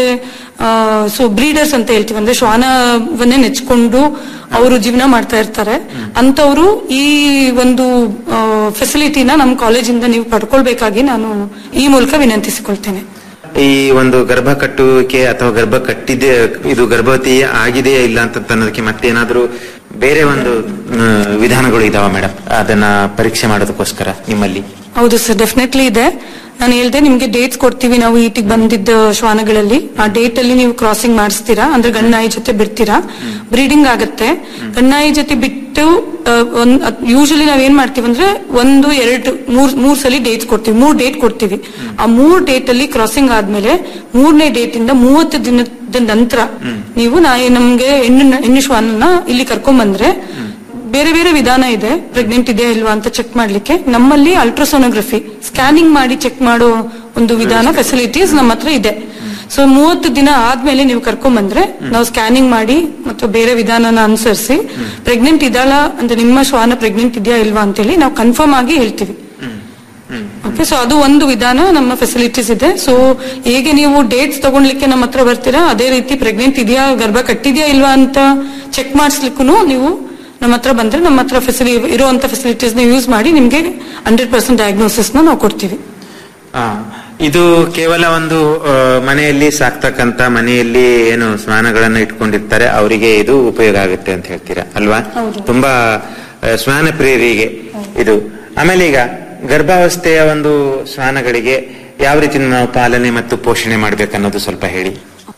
ಸೊ ಬ್ರೀಡರ್ಸ್ ಅಂತ ಹೇಳ್ತೀವಿ ಅಂದ್ರೆ ಶ್ವಾನವನ್ನೇ ನೆಚ್ಕೊಂಡು ಅವರು ಜೀವನ ಮಾಡ್ತಾ ಇರ್ತಾರೆ ಅಂತವರು ಈ ಒಂದು ಫೆಸಿಲಿಟಿನ ನಮ್ಮ ಕಾಲೇಜಿಂದ ನೀವು ಪಡ್ಕೊಳ್ಬೇಕಾಗಿ ನಾನು ಈ ಮೂಲಕ ವಿನಂತಿಸಿಕೊಳ್ತೇನೆ ಈ ಒಂದು ಗರ್ಭ ಕಟ್ಟುವಿಕೆ ಅಥವಾ ಗರ್ಭ ಕಟ್ಟಿದೆ ಇದು ಗರ್ಭವತಿ ಆಗಿದೆಯಾ ಇಲ್ಲ ಅಂತ ಅನ್ನೋದಕ್ಕೆ ಮತ್ತೇನಾದ್ರೂ ಬೇರೆ ಒಂದು ಆ, ವಿಧಾನಗಳು ಇದಾವ ಮೇಡಮ್ ಅದನ್ನ ಪರೀಕ್ಷೆ ಮಾಡೋದಕ್ಕೋಸ್ಕರ ನಿಮ್ಮಲ್ಲಿ ಹೌದು ಸರ್ ಡೆಫಿನೆಟ್ಲಿ ಇದೆ ನಾನು ಹೇಳ್ದೆ ನಿಮ್ಗೆ ಡೇಟ್ಸ್ ಕೊಡ್ತೀವಿ ನಾವು ಈಟಿಗೆ ಬಂದಿದ್ದ ಶ್ವಾನಗಳಲ್ಲಿ ಆ ಡೇಟ್ ಅಲ್ಲಿ ನೀವು ಕ್ರಾಸಿಂಗ್ ಮಾಡಿಸ್ತೀರಾ ಅಂದ್ರೆ ಗಣ್ಣಾಯಿ ಜೊತೆ ಬಿಡ್ತೀರಾ ಬ್ರೀಡಿಂಗ್ ಆಗತ್ತೆ ಗಣ್ಣಾಯಿ ಜೊತೆ ಬಿಟ್ಟು ಯೂಶಲಿ ನಾವ್ ಏನ್ ಮಾಡ್ತೀವಿ ಅಂದ್ರೆ ಒಂದು ಎರಡು ಮೂರ್ ಮೂರ್ ಸಲ ಡೇಟ್ಸ್ ಕೊಡ್ತೀವಿ ಮೂರ್ ಡೇಟ್ ಕೊಡ್ತೀವಿ ಆ ಮೂರ್ ಡೇಟ್ ಅಲ್ಲಿ ಕ್ರಾಸಿಂಗ್ ಆದ್ಮೇಲೆ ಮೂರನೇ ಡೇಟ್ ಇಂದ ಮೂವತ್ತು ದಿನದ ನಂತರ ನೀವು ನಾ ನಮ್ಗೆ ಹೆಣ್ಣು ಹೆಣ್ಣು ಶ್ವಾನನ ಇಲ್ಲಿ ಕರ್ಕೊಂಡ್ ಬಂದ್ರೆ ಬೇರೆ ಬೇರೆ ವಿಧಾನ ಇದೆ ಪ್ರೆಗ್ನೆಂಟ್ ಇದೆಯಾ ಇಲ್ವಾ ಅಂತ ಚೆಕ್ ಮಾಡ್ಲಿಕ್ಕೆ ನಮ್ಮಲ್ಲಿ ಅಲ್ಟ್ರಾಸೋನೋಗ್ರಫಿ ಸ್ಕ್ಯಾನಿಂಗ್ ಮಾಡಿ ಚೆಕ್ ಮಾಡೋ ಒಂದು ವಿಧಾನ ಫೆಸಿಲಿಟೀಸ್ ನಮ್ಮ ಹತ್ರ ಇದೆ ಸೊ ಮೂವತ್ತು ದಿನ ಆದ್ಮೇಲೆ ನೀವು ಕರ್ಕೊಂಡ್ ಬಂದ್ರೆ ನಾವು ಸ್ಕ್ಯಾನಿಂಗ್ ಮಾಡಿ ಮತ್ತು ಬೇರೆ ವಿಧಾನನ ಅನುಸರಿಸಿ ಪ್ರೆಗ್ನೆಂಟ್ ಇದ್ದಾಳ ಅಂದ್ರೆ ನಿಮ್ಮ ಶ್ವಾನ ಪ್ರೆಗ್ನೆಂಟ್ ಇದೆಯಾ ಇಲ್ವಾ ಅಂತೇಳಿ ನಾವು ಕನ್ಫರ್ಮ್ ಆಗಿ ಹೇಳ್ತೀವಿ ಓಕೆ ಸೊ ಅದು ಒಂದು ವಿಧಾನ ನಮ್ಮ ಫೆಸಿಲಿಟೀಸ್ ಇದೆ ಸೊ ಹೇಗೆ ನೀವು ಡೇಟ್ಸ್ ತಗೊಳ್ಲಿಕ್ಕೆ ನಮ್ಮ ಹತ್ರ ಬರ್ತೀರಾ ಅದೇ ರೀತಿ ಪ್ರೆಗ್ನೆಂಟ್ ಇದೆಯಾ ಗರ್ಭ ಕಟ್ಟಿದ್ಯಾ ಇಲ್ವಾ ಅಂತ ಚೆಕ್ ಮಾಡಿಸ್ಲಿಕ್ಕೂ ನೀವು ನಮ್ಮ ಹತ್ರ ಬಂದ್ರೆ ನಮ್ಮ ಹತ್ರ ಫೆಸಿಲಿ ಇರುವಂತ ಫೆಸಿಲಿಟೀಸ್ ನ ಯೂಸ್ ಮಾಡಿ ನಿಮ್ಗೆ ಹಂಡ್ರೆಡ್ ಪರ್ಸೆಂಟ್ ಡಯಾಗ್ನೋಸಿಸ್ ನ ನಾವು ಕೊಡ್ತೀವಿ ಆ, ಇದು ಕೇವಲ ಒಂದು ಆ, ಮನೆಯಲ್ಲಿ ಸಾಕ್ತಕ್ಕಂತ ಮನೆಯಲ್ಲಿ ಏನು ಸ್ನಾನಗಳನ್ನು ಇಟ್ಕೊಂಡಿರ್ತಾರೆ ಅವರಿಗೆ ಇದು ಉಪಯೋಗ ಆಗುತ್ತೆ ಅಂತ ಹೇಳ್ತೀರಾ ಅಲ್ವಾ ತುಂಬಾ ಆ, ಸ್ನಾನ ಪ್ರಿಯರಿಗೆ ಇದು ಆಮೇಲೆ ಈಗ ಗರ್ಭಾವಸ್ಥೆಯ ಒಂದು ಸ್ನಾನಗಳಿಗೆ ಯಾವ ರೀತಿ ನಾವು ಪಾಲನೆ ಮತ್ತು ಪೋಷಣೆ ಮಾಡ್ಬೇಕನ್ನೋದು ಸ್ವಲ್ಪ ಹೇಳಿ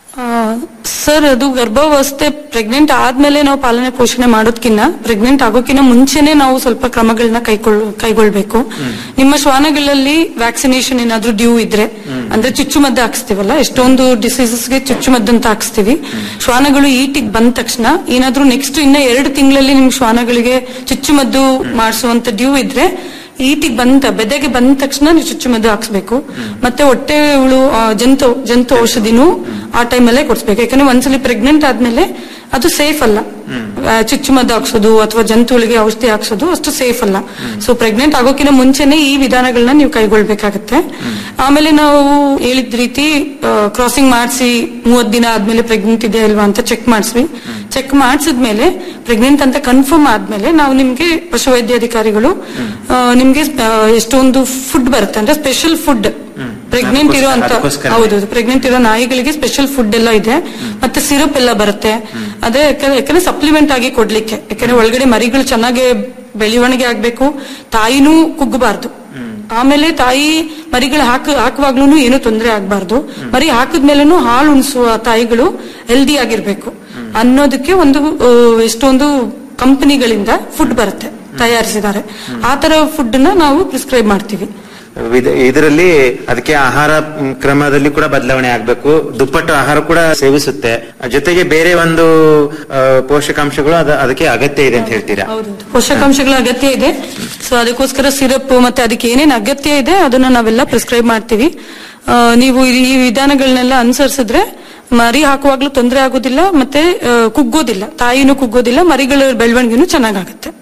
ಸರ್ ಅದು ಗರ್ಭಾವಸ್ಥೆ ಪ್ರೆಗ್ನೆಂಟ್ ಆದ್ಮೇಲೆ ನಾವು ಪಾಲನೆ ಪೋಷಣೆ ಮಾಡೋದ್ಕಿನ್ನ ಪ್ರೆಗ್ನೆಂಟ್ ಆಗೋಕಿನ್ನ ಮುಂಚೆನೆ ನಾವು ಸ್ವಲ್ಪ ಕ್ರಮಗಳನ್ನ ಕೈಗೊಳ್ ಕೈಗೊಳ್ಬೇಕು ನಿಮ್ಮ ಶ್ವಾನಗಳಲ್ಲಿ ವ್ಯಾಕ್ಸಿನೇಷನ್ ಏನಾದ್ರೂ ಡ್ಯೂ ಇದ್ರೆ ಅಂದ್ರೆ ಚುಚ್ಚುಮದ್ದು ಹಾಕ್ಸ್ತೀವಲ್ಲ ಎಷ್ಟೊಂದು ಡಿಸೀಸಸ್ಗೆ ಚುಚ್ಚುಮದ್ದು ಅಂತ ಹಾಕ್ಸ್ತೀವಿ ಶ್ವಾನಗಳು ಈಟಿಗೆ ಬಂದ ತಕ್ಷಣ ಏನಾದ್ರೂ ನೆಕ್ಸ್ಟ್ ಇನ್ನ ಎರಡು ತಿಂಗಳಲ್ಲಿ ನಿಮ್ ಶ್ವಾನಗಳಿಗೆ ಚುಚ್ಚುಮದ್ದು ಮಾಡಿಸುವಂತ ಡ್ಯೂ ಇದ್ರೆ ಈಟಿಗೆ ಬಂದ ಬೆದೆಗೆ ಬಂದ ತಕ್ಷಣ ನೀವು ಚುಚ್ಚುಮದ್ದು ಹಾಕ್ಸ್ಬೇಕು ಮತ್ತೆ ಹೊಟ್ಟೆ ಹುಳು ಆ, ಜಂತು ಜಂತು ಔಷಧಿನೂ ಆ ಟೈಮಲ್ಲೇ ಕೊಡ್ಸ್ಬೇಕು ಯಾಕಂದ್ರೆ ಒಂದ್ಸಲಿ ಪ್ರೆಗ್ನೆಂಟ್ ಆದ್ಮೇಲೆ ಅದು ಸೇಫ್ ಅಲ್ಲ ಆ, ಚುಚ್ಚುಮದ್ದು ಹಾಕ್ಸೋದು ಅಥವಾ ಜಂತುಗಳಿಗೆ ಔಷಧಿ ಹಾಕ್ಸೋದು ಅಷ್ಟು ಸೇಫ್ ಅಲ್ಲ ಸೊ ಪ್ರೆಗ್ನೆಂಟ್ ಆಗೋಕಿನ ಮುಂಚೆನೆ ಈ ವಿಧಾನಗಳನ್ನ ನೀವು ಕೈಗೊಳ್ಬೇಕಾಗತ್ತೆ ಆಮೇಲೆ ನಾವು ಹೇಳಿದ ರೀತಿ ಕ್ರಾಸಿಂಗ್ ಮಾಡಿಸಿ ಮೂವತ್ ದಿನ ಆದ್ಮೇಲೆ ಪ್ರೆಗ್ನೆಂಟ್ ಇದೆಯಾ ಇಲ್ವಾ ಅಂತ ಚೆಕ್ ಮಾಡಿಸ್ವಿ ಚೆಕ್ ಮಾಡಿಸಿದ್ಮೇಲೆ ಪ್ರೆಗ್ನೆಂಟ್ ಅಂತ ಕನ್ಫರ್ಮ್ ಆದ್ಮೇಲೆ ನಾವು ನಿಮ್ಗೆ ಪಶುವೈದ್ಯಾಧಿಕಾರಿಗಳು ಆ, ನಿಮ್ಗೆ ಆ, ಎಷ್ಟೊಂದು ಫುಡ್ ಬರುತ್ತೆ ಅಂದ್ರೆ ಸ್ಪೆಷಲ್ ಫುಡ್ ಪ್ರೆಗ್ನೆಂಟ್ ಇರೋ ಅಂತ ಅದಕ್ಕೋಸ್ಕರ. ಹೌದು ಪ್ರೆಗ್ನೆಂಟ್ ಇರೋ ನಾಯಿಗಳಿಗೆ ಸ್ಪೆಷಲ್ ಫುಡ್ ಎಲ್ಲ ಇದೆ ಮತ್ತೆ ಸಿರಪ್ ಎಲ್ಲ ಬರುತ್ತೆ ಅದೇ ಯಾಕಂದ್ರೆ ಯಾಕಂದ್ರೆ ಸಪ್ಲಿಮೆಂಟ್ ಆಗಿ ಕೊಡ್ಲಿಕ್ಕೆ ಯಾಕಂದ್ರೆ ಒಳಗಡೆ ಮರಿಗಳು ಚೆನ್ನಾಗಿ ಬೆಳವಣಿಗೆ ಆಗ್ಬೇಕು ತಾಯಿನೂ ಕುಗ್ಗಬಾರ್ದು ಆಮೇಲೆ ತಾಯಿ ಮರಿಗಳು ಹಾಕ ಹಾಕುವಾಗ್ಲೂ ಏನು ತೊಂದರೆ ಆಗ್ಬಾರ್ದು ಮರಿ ಹಾಕಿದ್ಮೇಲೂ ಹಾಲು ಉಣಿಸುವ ತಾಯಿಗಳು ಹೆಲ್ದಿ ಆಗಿರ್ಬೇಕು ಅನ್ನೋದಕ್ಕೆ ಒಂದು ಆ, ಎಷ್ಟೊಂದು ಕಂಪನಿಗಳಿಂದ ಫುಡ್ ಬರುತ್ತೆ ತಯಾರಿಸಿದ್ದಾರೆ ಆ ತರ ಫುಡ್ ನ ನಾವು ಪ್ರಿಸ್ಕ್ರೈಬ್ ಮಾಡ್ತೀವಿ ವಿಧ- ಇದರಲ್ಲಿ ಅದಕ್ಕೆ ಆಹಾರ ಮ್, ಕ್ರಮದಲ್ಲಿ ಕೂಡ ಬದಲಾವಣೆ ಆಗ್ಬೇಕು ದುಪ್ಪಟ್ಟು ಆಹಾರ ಕೂಡ ಸೇವಿಸುತ್ತೆ ಜೊತೆಗೆ ಬೇರೆ ಒಂದು ಆ, ಪೋಷಕಾಂಶಗಳು ಅದ- ಅದಕ್ಕೆ ಅಗತ್ಯ ಇದೆ ಅಂತ ಹೇಳ್ತೀರಾ ಪೋಷಕಾಂಶಗಳ ಅಗತ್ಯ ಇದೆ ಸೊ ಅದಕ್ಕೋಸ್ಕರ ಸಿರಪ್ ಮತ್ತೆ ಅದಕ್ಕೆ ಏನೇನ್ ಅಗತ್ಯ ಇದೆ ಅದನ್ನ ನಾವೆಲ್ಲ ಪ್ರಿಸ್ಕ್ರೈಬ್ ಮಾಡ್ತೀವಿ ಆ, ನೀವು ಈ ಈ ವಿಧಾನಗಳನ್ನೆಲ್ಲ ಅನುಸರಿಸಿದ್ರೆ ಮರಿ ಹಾಕುವಾಗ್ಲೂ ತೊಂದರೆ ಆಗೋದಿಲ್ಲ ಮತ್ತೆ ಆ, ಕುಗ್ಗೋದಿಲ್ಲ ತಾಯಿನೂ ಕುಗ್ಗೋದಿಲ್ಲ ಮರಿಗಳ ಬೆಳವಣಿಗೆನೂ ಚೆನ್ನಾಗಾಗುತ್ತೆ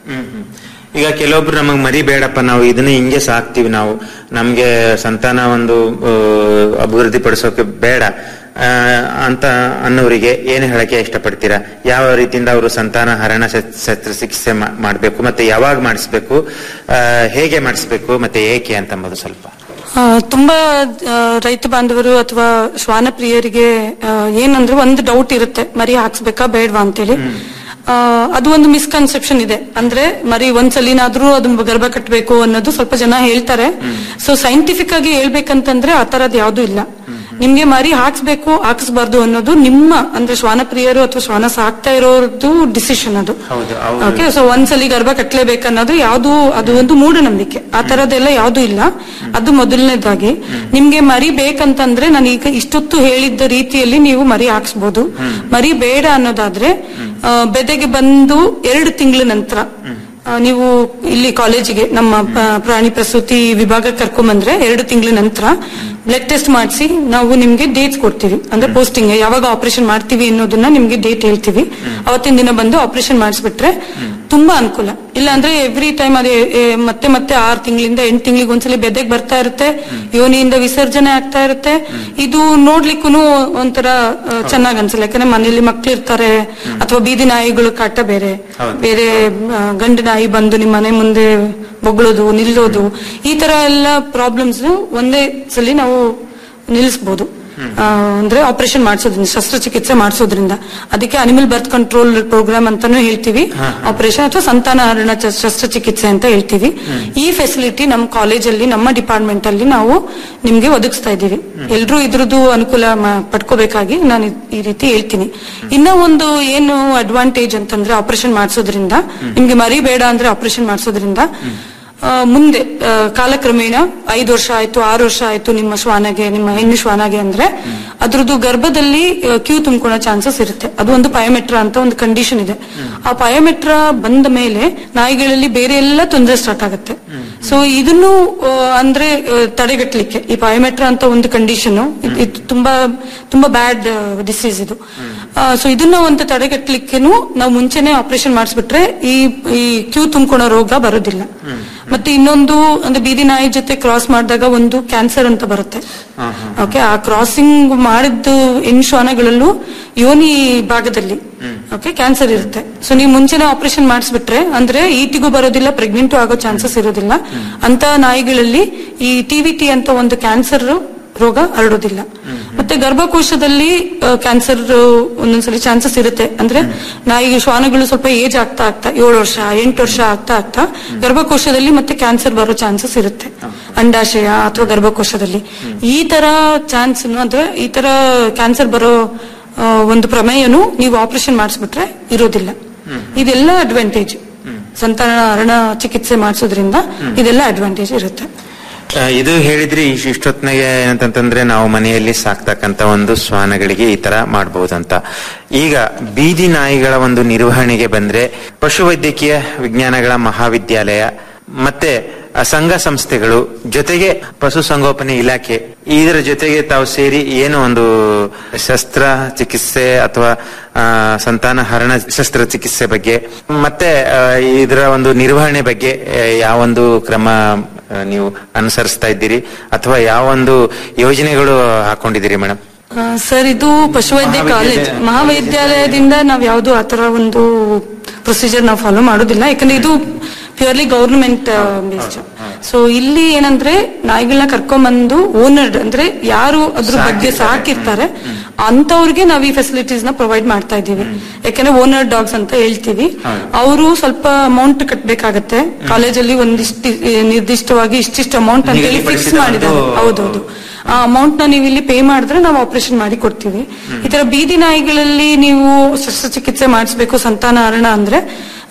ಈಗ ಕೆಲವೊಬ್ರು ನಮಗ್ ಮರಿ ಬೇಡಪ್ಪ ನಾವು ಇದನ್ನ ಹಿಂಗೆ ಸಾಕ್ತಿವಿ ನಾವು ನಮ್ಗೆ ಸಂತಾನ ಒಂದು ಆ, ಅಭಿವೃದ್ಧಿ ಪಡಿಸೋಕೆ ಬೇಡ ಆ, ಅಂತ ಅನ್ನೋರಿಗೆ ಏನು ಹೇಳಕ್ಕೆ ಇಷ್ಟಪಡ್ತೀರಾ ಯಾವ ರೀತಿಯಿಂದ ಅವರು ಸಂತಾನ ಹರಣ ಶಸ್- ಶಸ್ತ್ರಚಿಕಿತ್ಸೆ ಮಾ- ಮಾಡ್ಬೇಕು ಮತ್ತೆ ಯಾವಾಗ ಮಾಡಿಸ್ಬೇಕು ಆ, ಹೇಗೆ ಮಾಡಿಸ್ಬೇಕು ಮತ್ತೆ ಏಕೆ ಅಂತ ಅಂಬೋದು ಸ್ವಲ್ಪ ಆ, ತುಂಬಾ ಆ, ರೈತ ಬಾಂಧವರು ಅಥವಾ ಶ್ವಾನ ಪ್ರಿಯರಿಗೆ ಆ, ಏನಂದ್ರೆ ಒಂದು ಡೌಟ್ ಇರುತ್ತೆ ಮರಿ ಹಾಕ್ಸ್ಬೇಕಾ ಬೇಡವಾ ಅಂತೇಳಿ ಆ, ಅದು ಒಂದು ಮಿಸ್ಕನ್ಸೆಪ್ಷನ್ ಇದೆ ಅಂದ್ರೆ ಮರಿ ಒಂದ್ಸಲಿನಾದ್ರೂ ಅದನ್ನ ಗರ್ಭ ಕಟ್ಟಬೇಕು ಅನ್ನೋದು ಸ್ವಲ್ಪ ಜನ ಹೇಳ್ತಾರೆ ಸೊ ಸೈಂಟಿಫಿಕ್ ಆಗಿ ಹೇಳ್ಬೇಕಂತಂದ್ರೆ ಆ ತರದ್ ಯಾವ್ದು ಇಲ್ಲ ನಿಮ್ಗೆ ಮರಿ ಹಾಕ್ಸ್ಬೇಕು ಹಾಕ್ಸ್ಬಾರ್ದು ಅನ್ನೋದು ನಿಮ್ಮ ಅಂದ್ರೆ ಶ್ವಾನ ಪ್ರಿಯರು ಅಥವಾ ಶ್ವಾನ ಸಾಕ್ತಾ ಇರೋದು ಡಿಸಿಷನ್ ಅದು ಹೌದು ಓಕೆ ಸೊ ಒಂದ್ಸಲಿ ಗರ್ಭ ಕಟ್ಲೇಬೇಕನ್ನೋದು ಯಾವ್ದು ಅದು ಒಂದು ಮೂಢನಂಬಿಕೆ ಆ ತರದೆಲ್ಲ ಯಾವ್ದು ಇಲ್ಲ ಅದು ಮೊದಲನೇದಾಗಿ ನಿಮ್ಗೆ ಮರಿ ಬೇಕಂತಂದ್ರೆ ನಾನು ಈಗ ಇಷ್ಟೊತ್ತು ಹೇಳಿದ್ದ ರೀತಿಯಲ್ಲಿ ನೀವು ಮರಿ ಹಾಕ್ಸ್ಬೋದು ಮರಿ ಬೇಡ ಅನ್ನೋದಾದ್ರೆ ಆ, ಬೆದೆಗೆ ಬಂದು ಎರಡು ತಿಂಗಳ ನಂತರ ಆ, ನೀವು ಇಲ್ಲಿ ಕಾಲೇಜಿಗೆ ನಮ್ಮ ಪ- ಪ್ರಾಣಿ ಪ್ರಸೂತಿ ವಿಭಾಗ ಕರ್ಕೊಂಬಂದ್ರೆ ಎರಡು ತಿಂಗಳ ನಂತರ ಬ್ಲಡ್ ಟೆಸ್ಟ್ ಮಾಡಿಸಿ ನಾವು ನಿಮ್ಗೆ ಡೇಟ್ಸ್ ಕೊಡ್ತೀವಿ ಅಂದ್ರೆ ಪೋಸ್ಟಿಂಗ್ ಯಾವಾಗ ಆಪರೇಷನ್ ಮಾಡ್ತೀವಿ ಅನ್ನೋದನ್ನ ನಿಮ್ಗೆ ಡೇಟ್ ಹೇಳ್ತೀವಿ ಅವತ್ತಿನ ದಿನ ಬಂದು ಆಪರೇಷನ್ ಮಾಡಿಸ್ಬಿಟ್ರೆ ತುಂಬಾ ಅನುಕೂಲ ಇಲ್ಲ ಅಂದ್ರೆ ಎವ್ರಿ ಟೈಮ್ ಅದೇ ಏ, ಮತ್ತೆ ಮತ್ತೆ ಆರ್ ತಿಂಗಳಿಂದ ಎಂಟು ತಿಂಗಳಿಗೆ ಒಂದ್ಸಲಿ ಬೆದೆಗೆ ಬರ್ತಾ ಇರುತ್ತೆ ಯೋನಿಯಿಂದ ವಿಸರ್ಜನೆ ಆಗ್ತಾ ಇರುತ್ತೆ ಇದು ನೋಡ್ಲಿಕ್ಕೂ ಒಂಥರ ಚೆನ್ನಾಗ್ ಅನ್ಸಲ್ಲ ಯಾಕಂದ್ರೆ ಮನೇಲಿ ಮಕ್ಳು ಇರ್ತಾರೆ ಅಥವಾ ಬೀದಿ ನಾಯಿಗಳು ಕಾಟ ಬೇರೆ ಬೇರೆ ಆ, ಗಂಡು ನಾಯಿ ಬಂದು ನಿಮ್ಮ ಮನೆ ಮುಂದೆ ಬೊಗಳೋದು ನಿಲ್ಲೋದು ಈ ತರ ಎಲ್ಲ ಪ್ರಾಬ್ಲಮ್ಸ್ ಒಂದೇ ಸಲಿ ನಾವು ನಿಲ್ಲಿಸಬಹುದು ಆ, ಅಂದ್ರೆ ಆಪರೇಷನ್ ಮಾಡಿಸೋದ್ರಿಂದ ಶಸ್ತ್ರಚಿಕಿತ್ಸೆ ಮಾಡಿಸೋದ್ರಿಂದ ಅದಕ್ಕೆ ಅನಿಮಲ್ ಬರ್ತ್ ಕಂಟ್ರೋಲ್ ಪ್ರೋಗ್ರಾಮ್ ಅಂತಾನು ಹೇಳ್ತೀವಿ ಆಪರೇಷನ್ ಅಥವಾ ಸಂತಾನಹರಣ ಚ- ಶಸ್ತ್ರಚಿಕಿತ್ಸೆ ಅಂತ ಹೇಳ್ತೀವಿ ಈ ಫೆಸಿಲಿಟಿ ನಮ್ಮ ಕಾಲೇಜಲ್ಲಿ ನಮ್ಮ ಡಿಪಾರ್ಟ್ಮೆಂಟ್ ಅಲ್ಲಿ ನಾವು ನಿಮ್ಗೆ ಒದಗಿಸ್ತಾ ಇದ್ದೀವಿ ಎಲ್ರೂ ಇದ್ರದ್ದು ಅನುಕೂಲ ಮ- ಪಡ್ಕೋಬೇಕಾಗಿ ನಾನು ಇದ್- ಈ ರೀತಿ ಹೇಳ್ತೀನಿ ಇನ್ನ ಒಂದು ಏನು ಅಡ್ವಾಂಟೇಜ್ ಅಂತಂದ್ರೆ ಆಪರೇಷನ್ ಮಾಡಿಸೋದ್ರಿಂದ ನಿಮ್ಗೆ ಮರಿ ಬೇಡ ಅಂದ್ರೆ ಆಪರೇಷನ್ ಮಾಡಿಸೋದ್ರಿಂದ ಆ, ಮುಂದೆ ಆ, ಕಾಲಕ್ರಮೇಣ ಐದು ವರ್ಷ ಆಯ್ತು ಆರು ವರ್ಷ ಆಯ್ತು ನಿಮ್ಮ ಶ್ವಾನಗೆ ನಿಮ್ಮ ಹೆಣ್ಣು ಶ್ವಾನಗೆ ಅಂದ್ರೆ ಅದ್ರದ್ದು ಗರ್ಭದಲ್ಲಿ ಆ, ಕ್ಯೂ ತುಂಬ್ಕೊಳ್ಳೋ ಚಾನ್ಸಸ್ ಇರುತ್ತೆ ಅದು ಒಂದು ಪಯೋಮೆಟ್ರ ಅಂತ ಒಂದು ಕಂಡೀಷನ್ ಇದೆ ಆ ಪಯೋಮೆಟ್ರ ಬಂದ ಮೇಲೆ ನಾಯಿಗಳಲ್ಲಿ ಬೇರೆ ಎಲ್ಲ ತೊಂದರೆ ಸ್ಟಾರ್ಟ್ ಆಗುತ್ತೆ ಸೊ ಇದನ್ನು ಆ, ಅಂದ್ರೆ ಆ, ತಡೆಗಟ್ಟಲಿಕ್ಕೆ ಈ ಪಯೋಮೆಟ್ರ ಅಂತ ಒಂದು ಕಂಡೀಷನ್ ಇದು ತುಂಬಾ ತುಂಬಾ ಬ್ಯಾಡ್ ಡಿಸೀಸ್ ಇದು ಸೊ ಇದನ್ನ ಒಂದು ತಡೆಗಟ್ಟಲಿಕ್ಕೇನು ನಾವು ಮುಂಚೆನೆ ಆಪರೇಷನ್ ಮಾಡಿಸ್ಬಿಟ್ರೆ ಈ ಈ ಕ್ಯೂ ತುಂಬ್ಕೊಳೋ ರೋಗ ಬರೋದಿಲ್ಲ ಮತ್ತೆ ಇನ್ನೊಂದು ಅಂದ್ರೆ ಬೀದಿ ನಾಯಿ ಜೊತೆ ಕ್ರಾಸ್ ಮಾಡಿದಾಗ ಒಂದು ಕ್ಯಾನ್ಸರ್ ಅಂತ ಬರುತ್ತೆ ಓಕೆ ಆ ಕ್ರಾಸಿಂಗ್ ಮಾಡಿದ್ದು ಹೆಣ್ಣು ಶ್ವಾನಗಳಲ್ಲೂ ಯೋನಿ ಭಾಗದಲ್ಲಿ ಓಕೆ ಕ್ಯಾನ್ಸರ್ ಇರುತ್ತೆ ಸೊ ನೀವು ಮುಂಚೆನೆ ಆಪರೇಷನ್ ಮಾಡಿಸ್ಬಿಟ್ರೆ ಅಂದ್ರೆ ಈಟಿಗೂ ಬರೋದಿಲ್ಲ ಪ್ರೆಗ್ನೆಂಟು ಆಗೋ ಚಾನ್ಸಸ್ ಇರೋದಿಲ್ಲ ಅಂತ ನಾಯಿಗಳಲ್ಲಿ ಈ ಟಿವಿಟಿ ಅಂತ ಒಂದು ಕ್ಯಾನ್ಸರ್ ರೋಗ ಹರಡೋದಿಲ್ಲ ಮತ್ತೆ ಗರ್ಭಕೋಶದಲ್ಲಿ ಕ್ಯಾನ್ಸರ್ ಒಂದೊಂದ್ಸಲಿ ಚಾನ್ಸಸ್ ಇರುತ್ತೆ ಅಂದ್ರೆ ನಾಯಿಗೆ ಶ್ವಾನಗಳು ಸ್ವಲ್ಪ ಏಜ್ ಆಗ್ತಾ ಆಗ್ತಾ ಏಳು ವರ್ಷ ಎಂಟು ವರ್ಷ ಆಗ್ತಾ ಆಗ್ತಾ ಗರ್ಭಕೋಶದಲ್ಲಿ ಮತ್ತೆ ಕ್ಯಾನ್ಸರ್ ಬರೋ ಚಾನ್ಸಸ್ ಇರುತ್ತೆ ಅಂಡಾಶಯ ಅಥವಾ ಗರ್ಭಕೋಶದಲ್ಲಿ ಈ ತರ ಚಾನ್ಸ್ ಅಂದ್ರೆ ಈ ತರ ಕ್ಯಾನ್ಸರ್ ಬರೋ ಆ, ಒಂದು ಪ್ರಮೇಯನು ನೀವು ಆಪರೇಷನ್ ಮಾಡಿಸ್ಬಿಟ್ರೆ ಇರೋದಿಲ್ಲ ಇದೆಲ್ಲ ಅಡ್ವಾಂಟೇಜ್ ಸಂತಾನ ಹರಣ ಚಿಕಿತ್ಸೆ ಮಾಡಿಸೋದ್ರಿಂದ ಇದೆಲ್ಲ ಅಡ್ವಾಂಟೇಜ್ ಇರುತ್ತೆ ಆ, ಇದು ಹೇಳಿದ್ರಿ ಇಶ್- ಇಷ್ಟೊತ್ನಾಗೆ ಏನಂತಂದ್ರೆ ನಾವು ಮನೆಯಲ್ಲಿ ಸಾಕ್ತಕ್ಕಂತ ಒಂದು ಶ್ವಾನಗಳಿಗೆ ಈ ತರ ಮಾಡಬಹುದಂತ ಈಗ ಬೀದಿ ನಾಯಿಗಳ ಒಂದು ನಿರ್ವಹಣೆಗೆ ಬಂದ್ರೆ ಪಶುವೈದ್ಯಕೀಯ ವಿಜ್ಞಾನಗಳ ಮಹಾವಿದ್ಯಾಲಯ ಮತ್ತೆ ಆ ಸಂಘ ಸಂಸ್ಥೆಗಳು ಜೊತೆಗೆ ಪಶುಸಂಗೋಪನೆ ಇಲಾಖೆ ಇದರ ಜೊತೆಗೆ ತಾವು ಸೇರಿ ಏನು ಒಂದು ಶಸ್ತ್ರ ಚಿಕಿತ್ಸೆ ಅಥವಾ ಆ, ಸಂತಾನ ಹರಣ ಶಸ್ತ್ರ ಚಿಕಿತ್ಸೆ ಬಗ್ಗೆ ಮತ್ತೆ ಆ, ಇದರ ಒಂದು ನಿರ್ವಹಣೆ ಬಗ್ಗೆ ಆ, ಯಾವೊಂದು ಕ್ರಮ ಆ, ನೀವು ಅನುಸರಿಸ್ತಾ ಇದ್ದೀರಿ ಅಥವಾ ಯಾವೊಂದು ಯೋಜನೆಗಳು ಹಾಕೊಂಡಿದ್ದೀರಿ ಮೇಡಮ್ ಆ, ಸರ್ ಇದು ಪಶುವೈದ್ಯ ಕಾಲೇಜ್ ಮಹಾವಿದ್ಯಾಲಯದಿಂದ ನಾವ್ ಯಾವ್ದು ಆತರ ಒಂದು ಪ್ರೊಸೀಜರ್ ನಾವು ಫಾಲೋ ಮಾಡೋದಿಲ್ಲ ಯಾಕಂದ್ರೆ ಇದು ಪ್ಯೂರ್ಲಿ ಗವರ್ನಮೆಂಟ್ ಬೇಸ್ಡ್ ಸೊ ಇಲ್ಲಿ ಏನಂದ್ರೆ ನಾಯಿಗಳನ್ನ ಕರ್ಕೊಂಬಂದು ಓನರ್ ಅಂದ್ರೆ ಯಾರು ಅದ್ರ ಬಗ್ಗೆ ಸಾಕಿರ್ತಾರೆ ಅಂತವ್ರಿಗೆ ನಾವ್ ಈ ಫೆಸಿಲಿಟೀಸ್ ನ ಪ್ರೊವೈಡ್ ಮಾಡ್ತಾ ಇದೀವಿ ಯಾಕಂದ್ರೆ ಓನರ್ ಡಾಗ್ಸ್ ಅಂತ ಹೇಳ್ತೀವಿ ಅವರು ಸ್ವಲ್ಪ ಅಮೌಂಟ್ ಕಟ್ಬೇಕಾಗತ್ತೆ ಕಾಲೇಜಲ್ಲಿ ಒಂದಿಷ್ಟು ನಿರ್ದಿಷ್ಟವಾಗಿ ಇಷ್ಟಿಷ್ಟು ಅಮೌಂಟ್ ಅಂತ ಹೇಳಿ ಫಿಕ್ಸ್ ನಿಗದಿಪಡಿಸಿದ ಮಾಡಿದ್ದಾರೆ ಒಂದು- ಹೌದೌದು ಆ ಅಮೌಂಟ್ ನ ನೀವು ಇಲ್ಲಿ ಪೇ ಮಾಡಿದ್ರೆ ನಾವು ಆಪರೇಷನ್ ಮಾಡಿ ಕೊಡ್ತೀವಿ ಈ ತರ ಬೀದಿ ನಾಯಿಗಳಲ್ಲಿ ನೀವು ಶಸ್ತ್ರಚಿಕಿತ್ಸೆ ಮಾಡಿಸ್ಬೇಕು ಸಂತಾನ ಹರಣ ಅಂದ್ರೆ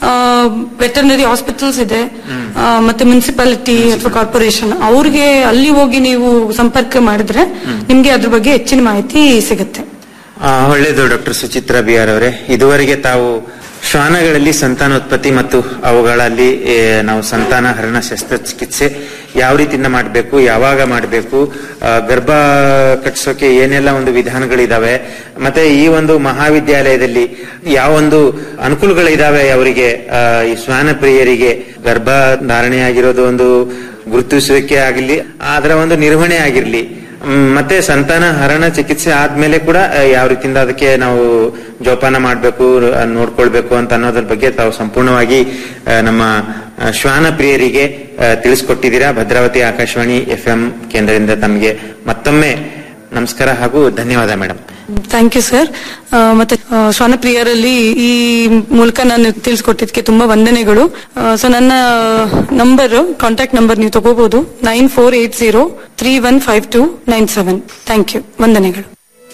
ವೆಟರ್ನರಿ ಹಾಸ್ಪಿಟಲ್ಸ್ ಇದೆ ಆ, ಮತ್ತೆ ಮುನ್ಸಿಪಾಲಿಟಿ ಅಥವಾ ಕಾರ್ಪೊರೇಷನ್ ಅವ್ರಿಗೆ ಅಲ್ಲಿ ಹೋಗಿ ನೀವು ಸಂಪರ್ಕ ಮಾಡಿದ್ರೆ ನಿಮ್ಗೆ ಅದ್ರ ಬಗ್ಗೆ ಹೆಚ್ಚಿನ ಮಾಹಿತಿ ಸಿಗುತ್ತೆ ಆ, ಒಳ್ಳೆಯದು ಡಾಕ್ಟರ್ ಸುಚಿತ್ರಾ ಬಿ ಆರ್ ಅವರೇ ಇದುವರೆಗೆ ತಾವು ಶ್ವಾನಗಳಲ್ಲಿ ಸಂತಾನೋತ್ಪತ್ತಿ ಮತ್ತು ಅವುಗಳಲ್ಲಿ ಏ, ನಾವು ಸಂತಾನ ಹರಣ ಶಸ್ತ್ರಚಿಕಿತ್ಸೆ ಯಾವ ರೀತಿಯಿಂದ ಮಾಡಬೇಕು ಯಾವಾಗ ಮಾಡಬೇಕು ಗರ್ಭ ಕಟ್ಸೋಕೆ ಏನೆಲ್ಲ ಒಂದು ವಿಧಾನಗಳಿದಾವೆ ಮತ್ತೆ ಈ ಒಂದು ಮಹಾವಿದ್ಯಾಲಯದಲ್ಲಿ ಯಾವ ಒಂದು ಅನುಕೂಲಗಳಿದಾವೆ ಅವರಿಗೆ ಆ, ಈ ಶ್ವಾನ ಪ್ರಿಯರಿಗೆ ಗರ್ಭ ಧಾರಣೆಯಾಗಿರೋದು ಒಂದು ಗುರುತಿಸುವಿಕೆ ಆಗಿರ್ಲಿ ಅದರ ಒಂದು ನಿರ್ವಹಣೆ ಆಗಿರ್ಲಿ ಮ್, ಮತ್ತೆ ಸಂತಾನ ಹರಣ ಚಿಕಿತ್ಸೆ ಆದ್ಮೇಲೆ ಕೂಡ ಆ, ಯಾವ ರೀತಿಯಿಂದ ಅದಕ್ಕೆ ನಾವು ಜೋಪಾನ ಮಾಡಬೇಕು ನೋಡ್ಕೊಳ್ಬೇಕು ಅಂತ ಅನ್ನೋದ್ರ ಬಗ್ಗೆ ತಾವು ಸಂಪೂರ್ಣವಾಗಿ ಆ, ನಮ್ಮ ಆ, ಶ್ವಾನ ಪ್ರಿಯರಿಗೆ ಆ, ತಿಳಿಸ್ಕೊಟ್ಟಿದ್ದೀರಾ ಭದ್ರಾವತಿ ಆಕಾಶವಾಣಿ ಎಫ್ ಎಂ ಕೇಂದ್ರದಿಂದ ತಮಗೆ ಮತ್ತೊಮ್ಮೆ ನಮಸ್ಕಾರ ಹಾಗೂ ಧನ್ಯವಾದ ಮೇಡಮ್ ಥ್ಯಾಂಕ್ ಯು ಸರ್ ಮತ್ತೆ ಆ, ಶ್ವಾನಪ್ರಿಯರಲ್ಲಿ ಈ ಮೂಲಕ ನಾನು ತಿಳಿಸ್ಕೊಟ್ಟಿದ್ದಕ್ಕೆ ತುಂಬಾ ವಂದನೆಗಳು ಸೊ ನನ್ನ ನಂಬರ್ ಕಾಂಟ್ಯಾಕ್ಟ್ ನಂಬರ್ ನೀವು ತಗೋಬಹುದು nine four eight zero three one five two nine seven thank you ವಂದನೆಗಳು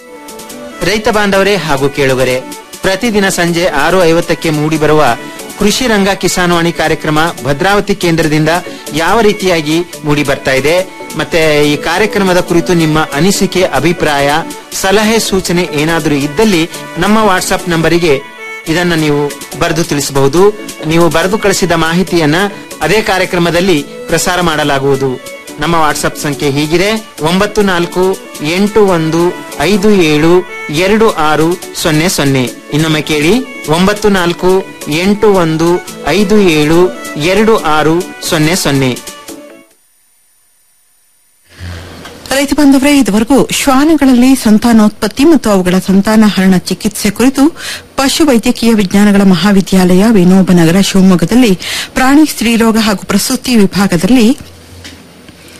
ರೈತ ಬಾಂಧವರೇ ಹಾಗೂ ಕೇಳುಗರೆ ಪ್ರತಿದಿನ ಸಂಜೆ ಆರು ಐವತ್ತಕ್ಕೆ ಮೂಡಿಬರುವ ಕೃಷಿ ರಂಗ ಕಿಸಾನ್ವಾಣಿ ಕಾರ್ಯಕ್ರಮ ಭದ್ರಾವತಿ ಕೇಂದ್ರದಿಂದ ಯಾವ ರೀತಿಯಾಗಿ ಮೂಡಿ ಬರ್ತಾ ಇದೆ ಮತ್ತೆ ಈ ಕಾರ್ಯಕ್ರಮದ ಕುರಿತು ನಿಮ್ಮ ಅನಿಸಿಕೆ ಅಭಿಪ್ರಾಯ ಸಲಹೆ ಸೂಚನೆ ಏನಾದರೂ ಇದ್ದಲ್ಲಿ ನಮ್ಮ ವಾಟ್ಸ್ಆಪ್ ನಂಬರಿಗೆ ಇದನ್ನ ನೀವು ಬರೆದು ತಿಳಿಸಬಹುದು ನೀವು ಬರೆದು ಕಳಿಸಿದ ಮಾಹಿತಿಯನ್ನ ಅದೇ ಕಾರ್ಯಕ್ರಮದಲ್ಲಿ ಪ್ರಸಾರ ಮಾಡಲಾಗುವುದು ನಮ್ಮ ವಾಟ್ಸ್ಆಪ್ ಸಂಖ್ಯೆ ಹೀಗಿದೆ ಒಂಬತ್ತು ನಾಲ್ಕು ಎಂಟು ಒಂದು ಐದು ಏಳು ಎರಡು ಆರು ಸೊನ್ನೆ ಸೊನ್ನೆ ಇನ್ನೊಮ್ಮೆ ಕೇಳಿ ಒಂಬತ್ತು ನಾಲ್ಕು ಎಂಟು ಒಂದು ಐದು ಏಳು ಎರಡು ಆರು ಸೊನ್ನೆ ಸೊನ್ನೆ ರೈತ ಬಾಂಧವರೇ ಇದುವರೆಗೂ ಶ್ವಾನಗಳಲ್ಲಿ ಸಂತಾನೋತ್ಪತ್ತಿ ಮತ್ತು ಅವುಗಳ ಸಂತಾನಹರಣ ಚಿಕಿತ್ಸೆ ಕುರಿತು ಪಶು ವೈದ್ಯಕೀಯ ವಿಜ್ಞಾನಗಳ ಮಹಾವಿದ್ಯಾಲಯ ವಿನೋಬನಗರ ಶಿವಮೊಗ್ಗದಲ್ಲಿ ಪ್ರಾಣಿ ಸ್ತ್ರೀರೋಗ ಹಾಗೂ ಪ್ರಸೂತಿ ವಿಭಾಗದಲ್ಲಿ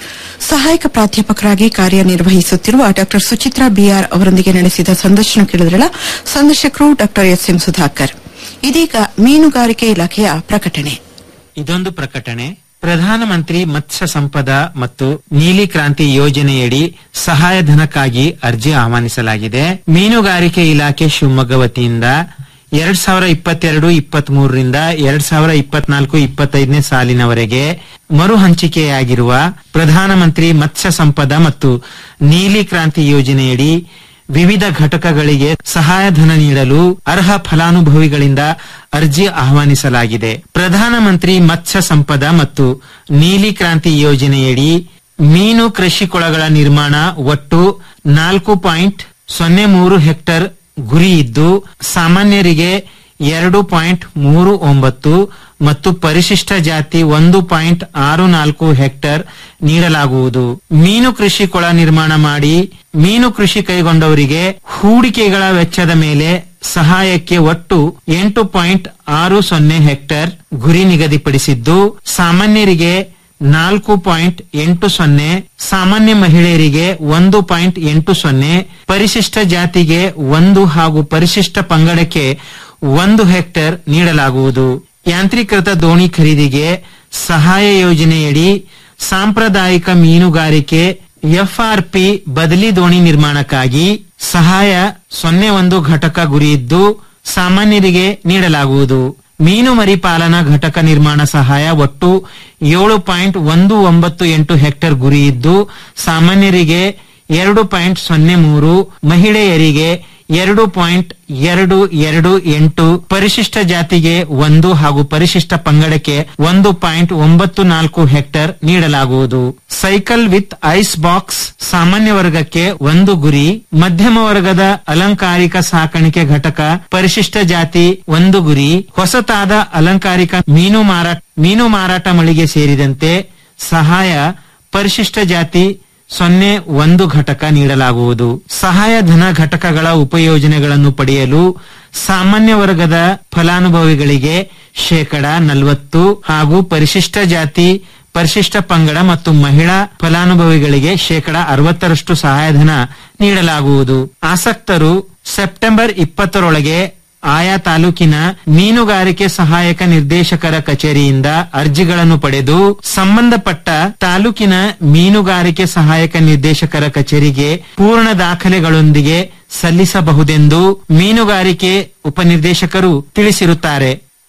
ಸಹಾಯಕ ಪ್ರಾಧ್ಯಾಪಕರಾಗಿ ಕಾರ್ಯನಿರ್ವಹಿಸುತ್ತಿರುವ ಡಾ ಸುಚಿತ್ರಾ ಬಿಆರ್ ಅವರೊಂದಿಗೆ ನಡೆಸಿದ ಸಂದರ್ಶನ ಕೇಳಿದ್ರಲ್ಲ ಸಂದರ್ಶಕರು ಡಾ ಎಸ್ ಎಂ ಸುಧಾಕರ್ ಇದೀಗ ಮೀನುಗಾರಿಕೆ ಇಲಾಖೆಯ ಪ್ರಕಟಣೆ ಇದೊಂದು ಪ್ರಕಟಣೆ ಪ್ರಧಾನಮಂತ್ರಿ ಮತ್ಸ್ಯ ಸಂಪದ ಮತ್ತು ನೀಲಿ ಕ್ರಾಂತಿ ಯೋಜನೆಯಡಿ ಸಹಾಯಧನಕ್ಕಾಗಿ ಅರ್ಜಿ ಆಹ್ವಾನಿಸಲಾಗಿದೆ ಮೀನುಗಾರಿಕೆ ಇಲಾಖೆ ಶಿವಮೊಗ್ಗ ವತಿಯಿಂದ ಎರಡ್ ಸಾವಿರ ಇಪ್ಪತ್ತೆರಡು ಇಪ್ಪತ್ತ್ ಮೂರರಿಂದ ಎರಡ್ ಸಾವಿರ ಇಪ್ಪತ್ನಾಲ್ಕು ಇಪ್ಪತ್ತೈದನೇ ಸಾಲಿನವರೆಗೆ ಮರು ಹಂಚಿಕೆಯಾಗಿರುವ ಪ್ರಧಾನಮಂತ್ರಿ ಮತ್ಸ್ಯ ಸಂಪದ ಮತ್ತು ನೀಲಿ ಕ್ರಾಂತಿ ಯೋಜನೆಯಡಿ ವಿವಿಧ ಘಟಕಗಳಿಗೆ ಸಹಾಯಧನ ನೀಡಲು ಅರ್ಹ ಫಲಾನುಭವಿಗಳಿಂದ ಅರ್ಜಿ ಆಹ್ವಾನಿಸಲಾಗಿದೆ ಪ್ರಧಾನಮಂತ್ರಿ ಮತ್ಸ್ಯ ಸಂಪದ ಮತ್ತು ನೀಲಿ ಕ್ರಾಂತಿ ಯೋಜನೆಯಡಿ ಮೀನು ಕೃಷಿ ಕೊಳಗಳ ನಿರ್ಮಾಣ ಒಟ್ಟು ನಾಲ್ಕು ಪಾಯಿಂಟ್ ಸೊನ್ನೆ ಮೂರು ಹೆಕ್ಟರ್ ಗುರಿ ಇದ್ದು ಸಾಮಾನ್ಯರಿಗೆ ಎರಡು ಪಾಯಿಂಟ್ ಮೂರು ಒಂಬತ್ತು ಮತ್ತು ಪರಿಶಿಷ್ಟ ಜಾತಿ ಒಂದು ಪಾಯಿಂಟ್ ಆರು ನಾಲ್ಕು ಹೆಕ್ಟರ್ ನೀಡಲಾಗುವುದು ಮೀನು ಕೃಷಿ ಕೊಳ ನಿರ್ಮಾಣ ಮಾಡಿ ಮೀನು ಕೃಷಿ ಕೈಗೊಂಡವರಿಗೆ ಹೂಡಿಕೆಗಳ ವೆಚ್ಚದ ಮೇಲೆ ಸಹಾಯಕ್ಕೆ ಒಟ್ಟು ಎಂಟು ಪಾಯಿಂಟ್ ಆರು ಸೊನ್ನೆ ಹೆಕ್ಟರ್ ಗುರಿ ನಿಗದಿಪಡಿಸಿದ್ದು ಸಾಮಾನ್ಯರಿಗೆ ನಾಲ್ಕು ಪಾಯಿಂಟ್ ಎಂಟು ಸೊನ್ನೆ ಸಾಮಾನ್ಯ ಮಹಿಳೆಯರಿಗೆ ಒಂದು ಪಾಯಿಂಟ್ ಎಂಟು ಸೊನ್ನೆ ಪರಿಶಿಷ್ಟ ಜಾತಿಗೆ ಒಂದು ಹಾಗೂ ಪರಿಶಿಷ್ಟ ಪಂಗಡಕ್ಕೆ ಒಂದು ಹೆಕ್ಟೇರ್ ನೀಡಲಾಗುವುದು ಯಾಂತ್ರೀಕೃತ ದೋಣಿ ಖರೀದಿಗೆ ಸಹಾಯ ಯೋಜನೆಯಡಿ ಸಾಂಪ್ರದಾಯಿಕ ಮೀನುಗಾರಿಕೆ ಎಫ್ಆರ್ಪಿ ಬದಲಿ ದೋಣಿ ನಿರ್ಮಾಣಕ್ಕಾಗಿ ಸಹಾಯ ಸೊನ್ನೆ ಒಂದು ಘಟಕ ಗುರಿಯಿದ್ದು ಸಾಮಾನ್ಯರಿಗೆ ನೀಡಲಾಗುವುದು ಮೀನು ಮರಿ ಪಾಲನಾ ಘಟಕ ನಿರ್ಮಾಣ ಸಹಾಯ ಒಟ್ಟು ಏಳು ಪಾಯಿಂಟ್ ಒಂದು ಒಂಬತ್ತು ಎಂಟು ಹೆಕ್ಟೇರ್ ಗುರಿಯಿದ್ದು ಸಾಮಾನ್ಯರಿಗೆ ಎರಡು ಪಾಯಿಂಟ್ ಸೊನ್ನೆ ಮೂರು ಮಹಿಳೆಯರಿಗೆ ಎರಡು ಪಾಯಿಂಟ್ ಎರಡು ಎರಡು ಎಂಟು ಪರಿಶಿಷ್ಟ ಜಾತಿಗೆ ಒಂದು ಹಾಗೂ ಪರಿಶಿಷ್ಟ ಪಂಗಡಕ್ಕೆ ಒಂದು ಪಾಯಿಂಟ್ ಒಂಬತ್ತು ನಾಲ್ಕು ಹೆಕ್ಟೇರ್ ನೀಡಲಾಗುವುದು ಸೈಕಲ್ ವಿತ್ ಐಸ್ ಬಾಕ್ಸ್ ಸಾಮಾನ್ಯ ವರ್ಗಕ್ಕೆ ಒಂದು ಗುರಿ ಮಧ್ಯಮ ವರ್ಗದ ಅಲಂಕಾರಿಕ ಸಾಕಾಣಿಕೆ ಘಟಕ ಪರಿಶಿಷ್ಟ ಜಾತಿ ಒಂದು ಗುರಿ ಹೊಸತಾದ ಅಲಂಕಾರಿಕ ಮೀನು ಮಾರಾಟ ಮೀನು ಮಾರಾಟ ಮಳಿಗೆ ಸೇರಿದಂತೆ ಸಹಾಯ ಪರಿಶಿಷ್ಟ ಜಾತಿ ಸೊನ್ನೆ ಒಂದು ಘಟಕ ನೀಡಲಾಗುವುದು ಸಹಾಯಧನ ಘಟಕಗಳ ಉಪಯೋಜನೆಗಳನ್ನು ಪಡೆಯಲು ಸಾಮಾನ್ಯ ವರ್ಗದ ಫಲಾನುಭವಿಗಳಿಗೆ ಶೇಕಡ ನಲವತ್ತು ಹಾಗೂ ಪರಿಶಿಷ್ಟ ಜಾತಿ ಪರಿಶಿಷ್ಟ ಪಂಗಡ ಮತ್ತು ಮಹಿಳಾ ಫಲಾನುಭವಿಗಳಿಗೆ ಶೇಕಡ ಅರವತ್ತರಷ್ಟು ಸಹಾಯಧನ ನೀಡಲಾಗುವುದು ಆಸಕ್ತರು ಸೆಪ್ಟೆಂಬರ್ ಇಪ್ಪತ್ತರೊಳಗೆ ಆಯಾ ತಾಲೂಕಿನ ಮೀನುಗಾರಿಕೆ ಸಹಾಯಕ ನಿರ್ದೇಶಕರ ಕಚೇರಿಯಿಂದ ಅರ್ಜಿಗಳನ್ನು ಪಡೆದು ಸಂಬಂಧಪಟ್ಟ ತಾಲೂಕಿನ ಮೀನುಗಾರಿಕೆ ಸಹಾಯಕ ನಿರ್ದೇಶಕರ ಕಚೇರಿಗೆ ಪೂರ್ಣ ದಾಖಲೆಗಳೊಂದಿಗೆ ಸಲ್ಲಿಸಬಹುದೆಂದು ಮೀನುಗಾರಿಕೆ ಉಪನಿರ್ದೇಶಕರು ತಿಳಿಸಿರುತ್ತಾರೆ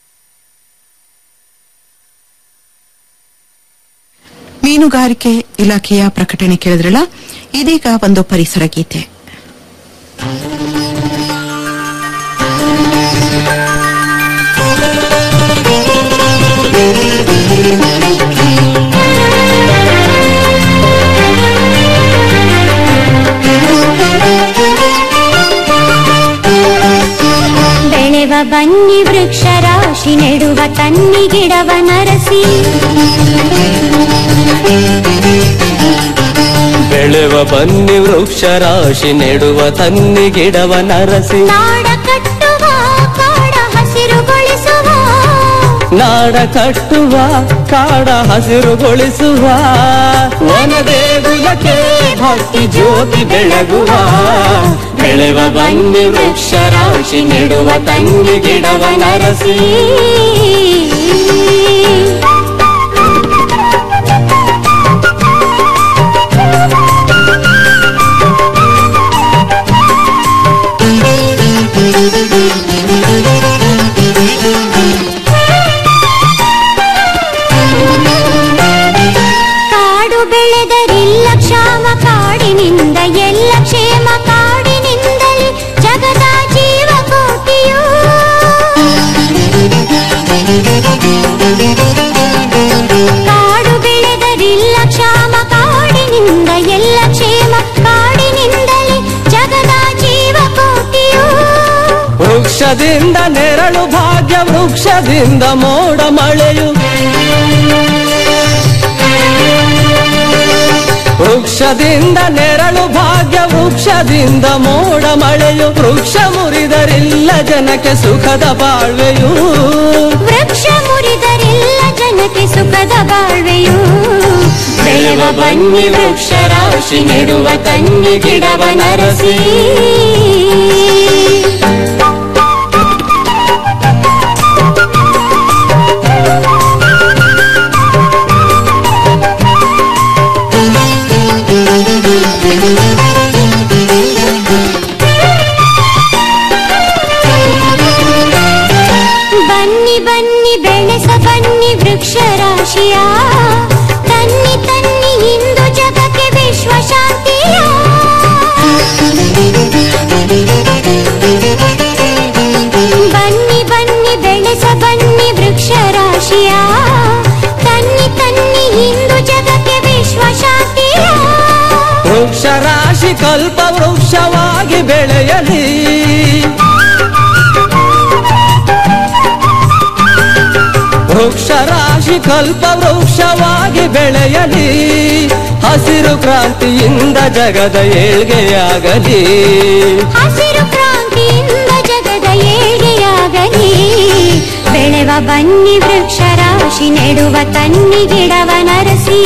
ಮೀನುಗಾರಿಕೆ ಇಲಾಖೆಯ ಪ್ರಕಟಣೆ ಕೇಳಿದ್ರಲ್ಲ ಇದೀಗ ಒಂದು ಪರಿಸರ ಗೀತೆ ಬೆಳೆವ ಬನ್ನಿ ವೃಕ್ಷ ರಾಶಿ ನೆಡುವ ತನ್ನಿ ಗಿಡವ ನರಸಿ ಬೆಳೆವ ಬನ್ನಿ ವೃಕ್ಷ ರಾಶಿ ನೆಡುವ ತನ್ನಿ ಗಿಡವ ನರಸಿ ನಾಡ ಕಟ್ಟುವ ಕಾಡ ಹಸಿರುಗೊಳಿಸುವ ನಾಡ ಕಟ್ಟುವ ಕಾಡ ಹಸಿರುಗೊಳಿಸುವ ವನದೇಗುಲಕ್ಕೆ ಭಕ್ತಿ ಜ್ಯೋತಿ ಬೆಳಗುವ ಬೆಳೆವ ಬನ್ನಿ ವೃಕ್ಷ ರಾಶಿ ನೆಡುವ ತನ್ನಿ ಗಿಡವ ನರಸಿ ಕಾಡು ಬೆಳೆದರಿಲ್ಲ ಕ್ಷಾಮ ಕಾಡಿನಿಂದ ಎಲ್ಲ ಕ್ಷೇಮ ಕಾಡಿನಿಂದಲೇ ಜಗದ ಜೀವ ಕೋಟಿಯು ಕಾಡು ಬೆಳೆದರಿಲ್ಲ ಕ್ಷಾಮ ಕಾಡಿನಿಂದ ಎಲ್ಲ ಕ್ಷೇಮ ಕಾಡಿನಿಂದಲೇ ಜಗದ ಜೀವ ಕೋಟಿಯು ವೃಕ್ಷದಿಂದ ನೆರಳು ಭಾಗ್ಯ ವೃಕ್ಷದಿಂದ ಮೋಡ ಮಳೆಯು ವೃಕ್ಷದಿಂದ ನೆರಳು ಭಾಗ್ಯ ವೃಕ್ಷದಿಂದ ಮೋಡ ಮಳೆಯು ವೃಕ್ಷ ಮುರಿದರಿಲ್ಲ ಜನಕ್ಕೆ ಸುಖದ ಬಾಳ್ವೆಯು ವೃಕ್ಷ ಮುರಿದರಿಲ್ಲ ಜನಕ್ಕೆ ಸುಖದ ಬಾಳ್ವೆಯು ಬೆಳೆವ ಬನ್ನಿ ವೃಕ್ಷ ರಾಶಿ ನೆಡುವ ತನ್ನಿ ಗಿಡವ ನರಸಿ ಬನ್ನಿ ಬನ್ನಿ ಬೆಳೆಸ ಬನ್ನಿ ವೃಕ್ಷ ರಾಶಿಯ ತನ್ನಿ ತನ್ನಿ ಇಂದು ಜಗಕ್ಕೆ ವಿಶ್ವ ಶಾಂತಿಯ ಬನ್ನಿ ಬನ್ನಿ ಬೆಳೆಸ ಬನ್ನಿ ವೃಕ್ಷ ರಾಶಿಯ ತನ್ನಿ ತನ್ನಿ ಇಂದು ಜಗಕ್ಕೆ ವಿಶ್ವ ಶಾಂತಿಯ ವೃಕ್ಷ ರಾಶಿ ಕಲ್ಪ ವೃಕ್ಷವಾಗಿ ಬೆಳೆಯಲಿ ವೃಕ್ಷ ರಾಶಿ ಕಲ್ಪ ವೃಕ್ಷವಾಗಿ ಬೆಳೆಯಲಿ ಹಸಿರು ಕ್ರಾಂತಿಯಿಂದ ಜಗದ ಏಳ್ಗೆಯಾಗಲಿ ಹಸಿರು ಕ್ರಾಂತಿಯಿಂದ ಜಗದ ಏಳಿಗೆಯಾಗಲಿ ಬೆಳೆವ ಬನ್ನಿ ವೃಕ್ಷ ರಾಶಿ ನೆಡುವ ತನ್ನಿ ಗಿಡವ ನರಸಿ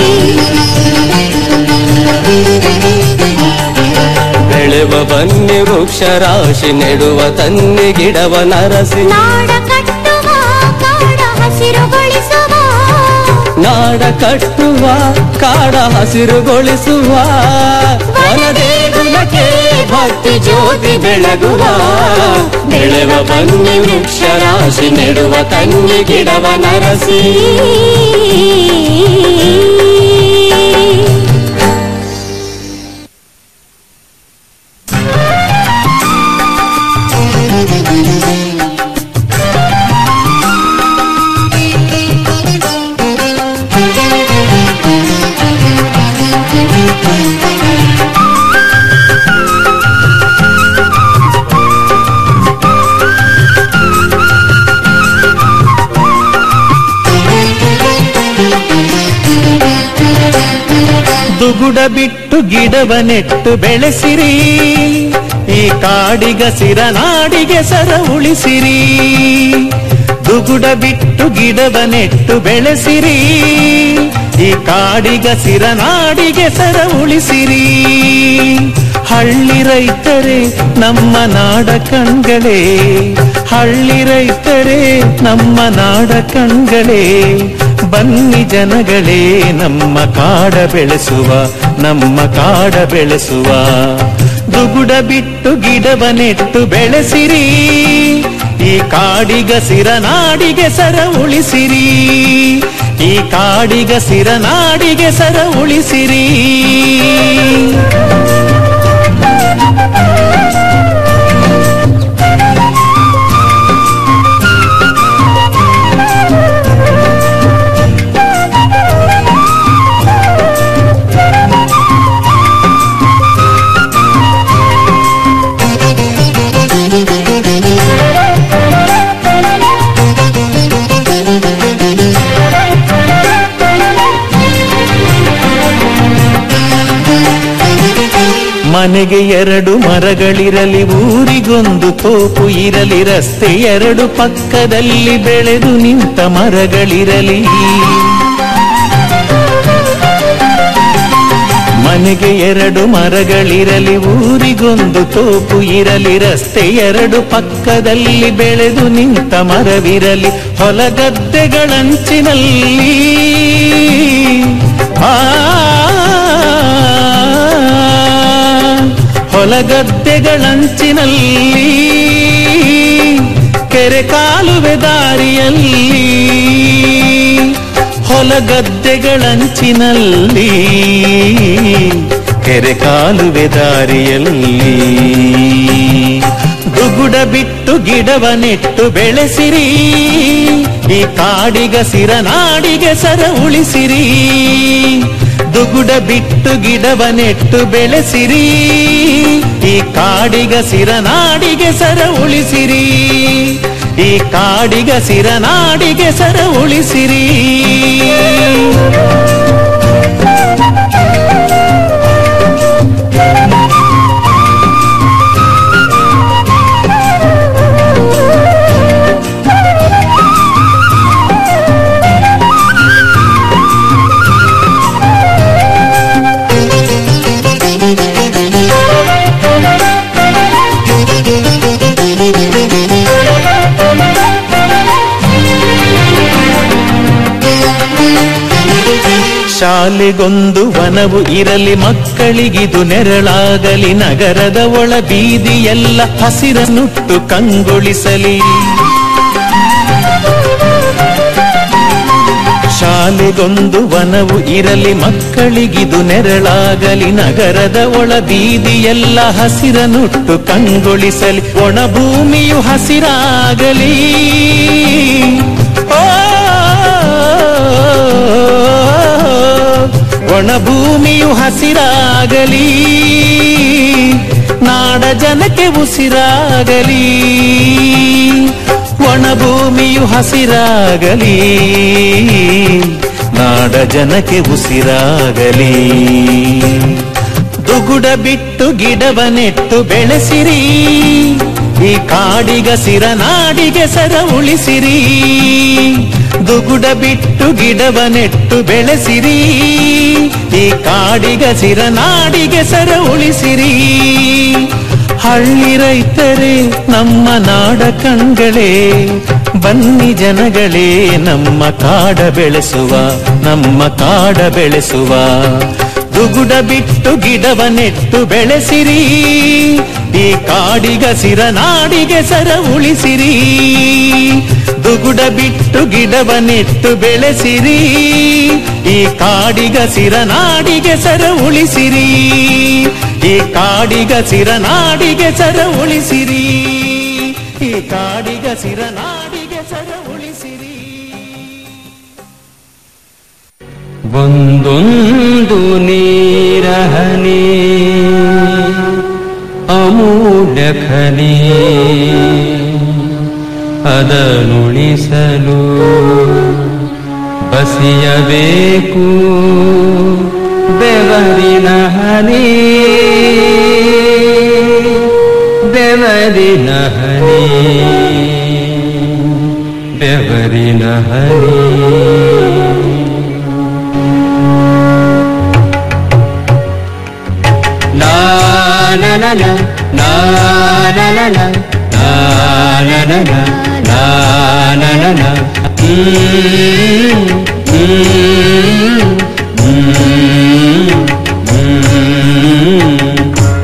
ಬೆಳೆವ ಬನ್ನಿ ವೃಕ್ಷ ರಾಶಿ ನೆಡುವ ತನ್ನಿ ಗಿಡವ ನರಸಿ ನಾಡ ಕಟ್ಟುವ ಕಾಡ ಹಸಿರುಗೊಳಿಸುವ ನಾಡ ಕಟ್ಟುವ ಕಾಡ ಹಸಿರುಗೊಳಿಸುವ ವನದೇಗುಲಕ್ಕೆ ಭಕ್ತಿ ಜ್ಯೋತಿ ಬೆಳಗುವ ಬೆಳೆವ ಬನ್ನಿ ವೃಕ್ಷ ರಾಶಿ ನೆಡುವ ತನ್ನಿ ಗಿಡವ ನರಸಿ ದುಗುಡ ಬಿಟ್ಟು ಗಿಡವ ನೆಟ್ಟು ಬೆಳೆಸಿರಿ ಈ ಕಾಡಿಗ ಸಿರ ನಾಡಿಗೆ ಸರ ಉಳಿಸಿರಿ ದುಗುಡ ಬಿಟ್ಟು ಗಿಡವ ನೆಟ್ಟು ಬೆಳೆಸಿರಿ ಈ ಕಾಡಿಗ ಸಿರ ನಾಡಿಗೆ ಸರ ಉಳಿಸಿರಿ ಹಳ್ಳಿ ರೈತರೇ ನಮ್ಮ ನಾಡ ಕಣ್ಗಳೇ ಹಳ್ಳಿ ರೈತರೇ ನಮ್ಮ ನಾಡ ಕಣ್ಗಳೇ ಬನ್ನಿ ಜನಗಳೇ ನಮ್ಮ ಕಾಡ ಬೆಳೆಸುವ ನಮ್ಮ ಕಾಡ ಬೆಳೆಸುವ ದುಗುಡ ಬಿಟ್ಟು ಗಿಡವ ನೆಟ್ಟು ಬೆಳೆಸಿರಿ ಈ ಕಾಡಿಗ ಸಿರ ನಾಡಿಗೆ ಸರ ಉಳಿಸಿರಿ ಈ ಕಾಡಿಗ ಸಿರ ನಾಡಿಗೆ ಸರ ಉಳಿಸಿರಿ ಮನೆಗೆ ಎರಡು ಮರಗಳಿರಲಿ ಊರಿಗೊಂದು ತೋಪು ಇರಲಿ ರಸ್ತೆ ಎರಡು ಪಕ್ಕದಲ್ಲಿ ಬೆಳೆದು ನಿಂತ ಮರಗಳಿರಲಿ ಮನೆಗೆ ಎರಡು ಮರಗಳಿರಲಿ ಊರಿಗೊಂದು ತೋಪು ಇರಲಿ ರಸ್ತೆ ಎರಡು ಪಕ್ಕದಲ್ಲಿ ಬೆಳೆದು ನಿಂತ ಮರವಿರಲಿ ಹೊಲಗದ್ದೆಗಳಂಚಿನಲ್ಲಿ ಆ ಹೊಲಗದ್ದೆಗಳಂಚಿನಲ್ಲಿ ಕೆರೆ ಕಾಲುವೆ ದಾರಿಯಲ್ಲಿ ಹೊಲಗದ್ದೆಗಳಂಚಿನಲ್ಲಿ ಕೆರೆ ಕಾಲುವೆ ದಾರಿಯಲ್ಲಿ ದುಗುಡ ಬಿಟ್ಟು ಗಿಡವ ನೆಟ್ಟು ಬೆಳೆಸಿರಿ ಈ ಕಾಡಿಗ ಸಿರ ನಾಡಿಗೆ ಸರ ಉಳಿಸಿರಿ ದುಗುಡ ಬಿಟ್ಟು ಗಿಡವ ನೆಟ್ಟು ಬೆಳೆಸಿರಿ ಈ ಕಾಡಿಗ ಸಿರ ನಾಡಿಗೆ ಸರ ಉಳಿಸಿರಿ ಈ ಕಾಡಿಗ ಸಿರ ನಾಡಿಗೆ ಸರ ಉಳಿಸಿರಿ ಶಾಲೆಗೊಂದು ವನವು ಇರಲಿ ಮಕ್ಕಳಿಗಿದು ನೆರಳಾಗಲಿ ನಗರದ ಒಳ ಬೀದಿಯೆಲ್ಲ ಹಸಿರನ್ನುಟ್ಟು ಕಂಗೊಳಿಸಲಿ ಶಾಲೆಗೊಂದು ವನವು ಇರಲಿ ಮಕ್ಕಳಿಗಿದು ನೆರಳಾಗಲಿ ನಗರದ ಒಳ ಬೀದಿಯೆಲ್ಲ ಹಸಿರನುಟ್ಟು ಕಂಗೊಳಿಸಲಿ ಒಣ ಭೂಮಿಯು ಹಸಿರಾಗಲಿ ಓ, ಒಣ ಭೂಮಿಯು ಹಸಿರಾಗಲಿ ನಾಡ ಜನಕ್ಕೆ ಉಸಿರಾಗಲಿ ಒಣ ಭೂಮಿಯು ಹಸಿರಾಗಲಿ ನಾಡ ಜನಕ್ಕೆ ಉಸಿರಾಗಲಿ ದುಗುಡ ಬಿಟ್ಟು ಗಿಡವ ನೆಟ್ಟು ಬೆಳೆಸಿರಿ ಈ ಕಾಡಿಗ ಸಿರ ನಾಡಿಗೆ ಸರ ಉಳಿಸಿರಿ ದುಗುಡ ಬಿಟ್ಟು ಗಿಡವ ನೆಟ್ಟು ಬೆಳೆಸಿರಿ ಈ ಕಾಡಿಗ ಸಿರ ನಾಡಿಗೆ ಸರ ಉಳಿಸಿರಿ ಹಳ್ಳಿ ರೈತರೇ ನಮ್ಮ ನಾಡ ಕಣ್ಗಳೇ ಬನ್ನಿ ಜನಗಳೇ ನಮ್ಮ ಕಾಡ ಬೆಳೆಸುವ ನಮ್ಮ ಕಾಡ ಬೆಳೆಸುವ ದುಗುಡ ಬಿಟ್ಟು ಗಿಡವ ನೆಟ್ಟು ಬೆಳೆಸಿರಿ ಈ ಕಾಡಿಗ ಸಿರ ನಾಡಿಗೆ ಸರ ಉಳಿಸಿರಿ ದುಗುಡ ಬಿಟ್ಟು ಗಿಡವ ನೆಟ್ಟು ಬೆಳೆಸಿರಿ ಈ ಕಾಡಿಗ ಸಿರ ನಾಡಿಗೆ ಸರ ಉಳಿಸಿರಿ ಈ ಕಾಡಿಗ ಸಿರ ನಾಡಿಗೆ ಸರ ಉಳಿಸಿರಿ ಈ ಕಾಡಿಗ ಸಿರ ನಾಡಿಗೆ ಸರ ಉಳಿಸಿರಿ ಒಂದೊಂದು ನೀರಹನಿ ಅಮೂಲ್ಯ ಖನಿ ಅದನುಳಿಸಲು ಬಸಿಯಬೇಕು ಬೆವರಿನ ಹನಿ ಬೆವರಿನ ಹನಿ ಬೆವರಿನ ಹನಿ la la la la la la la la la la la la la la la la Mm, mm, mm, mm.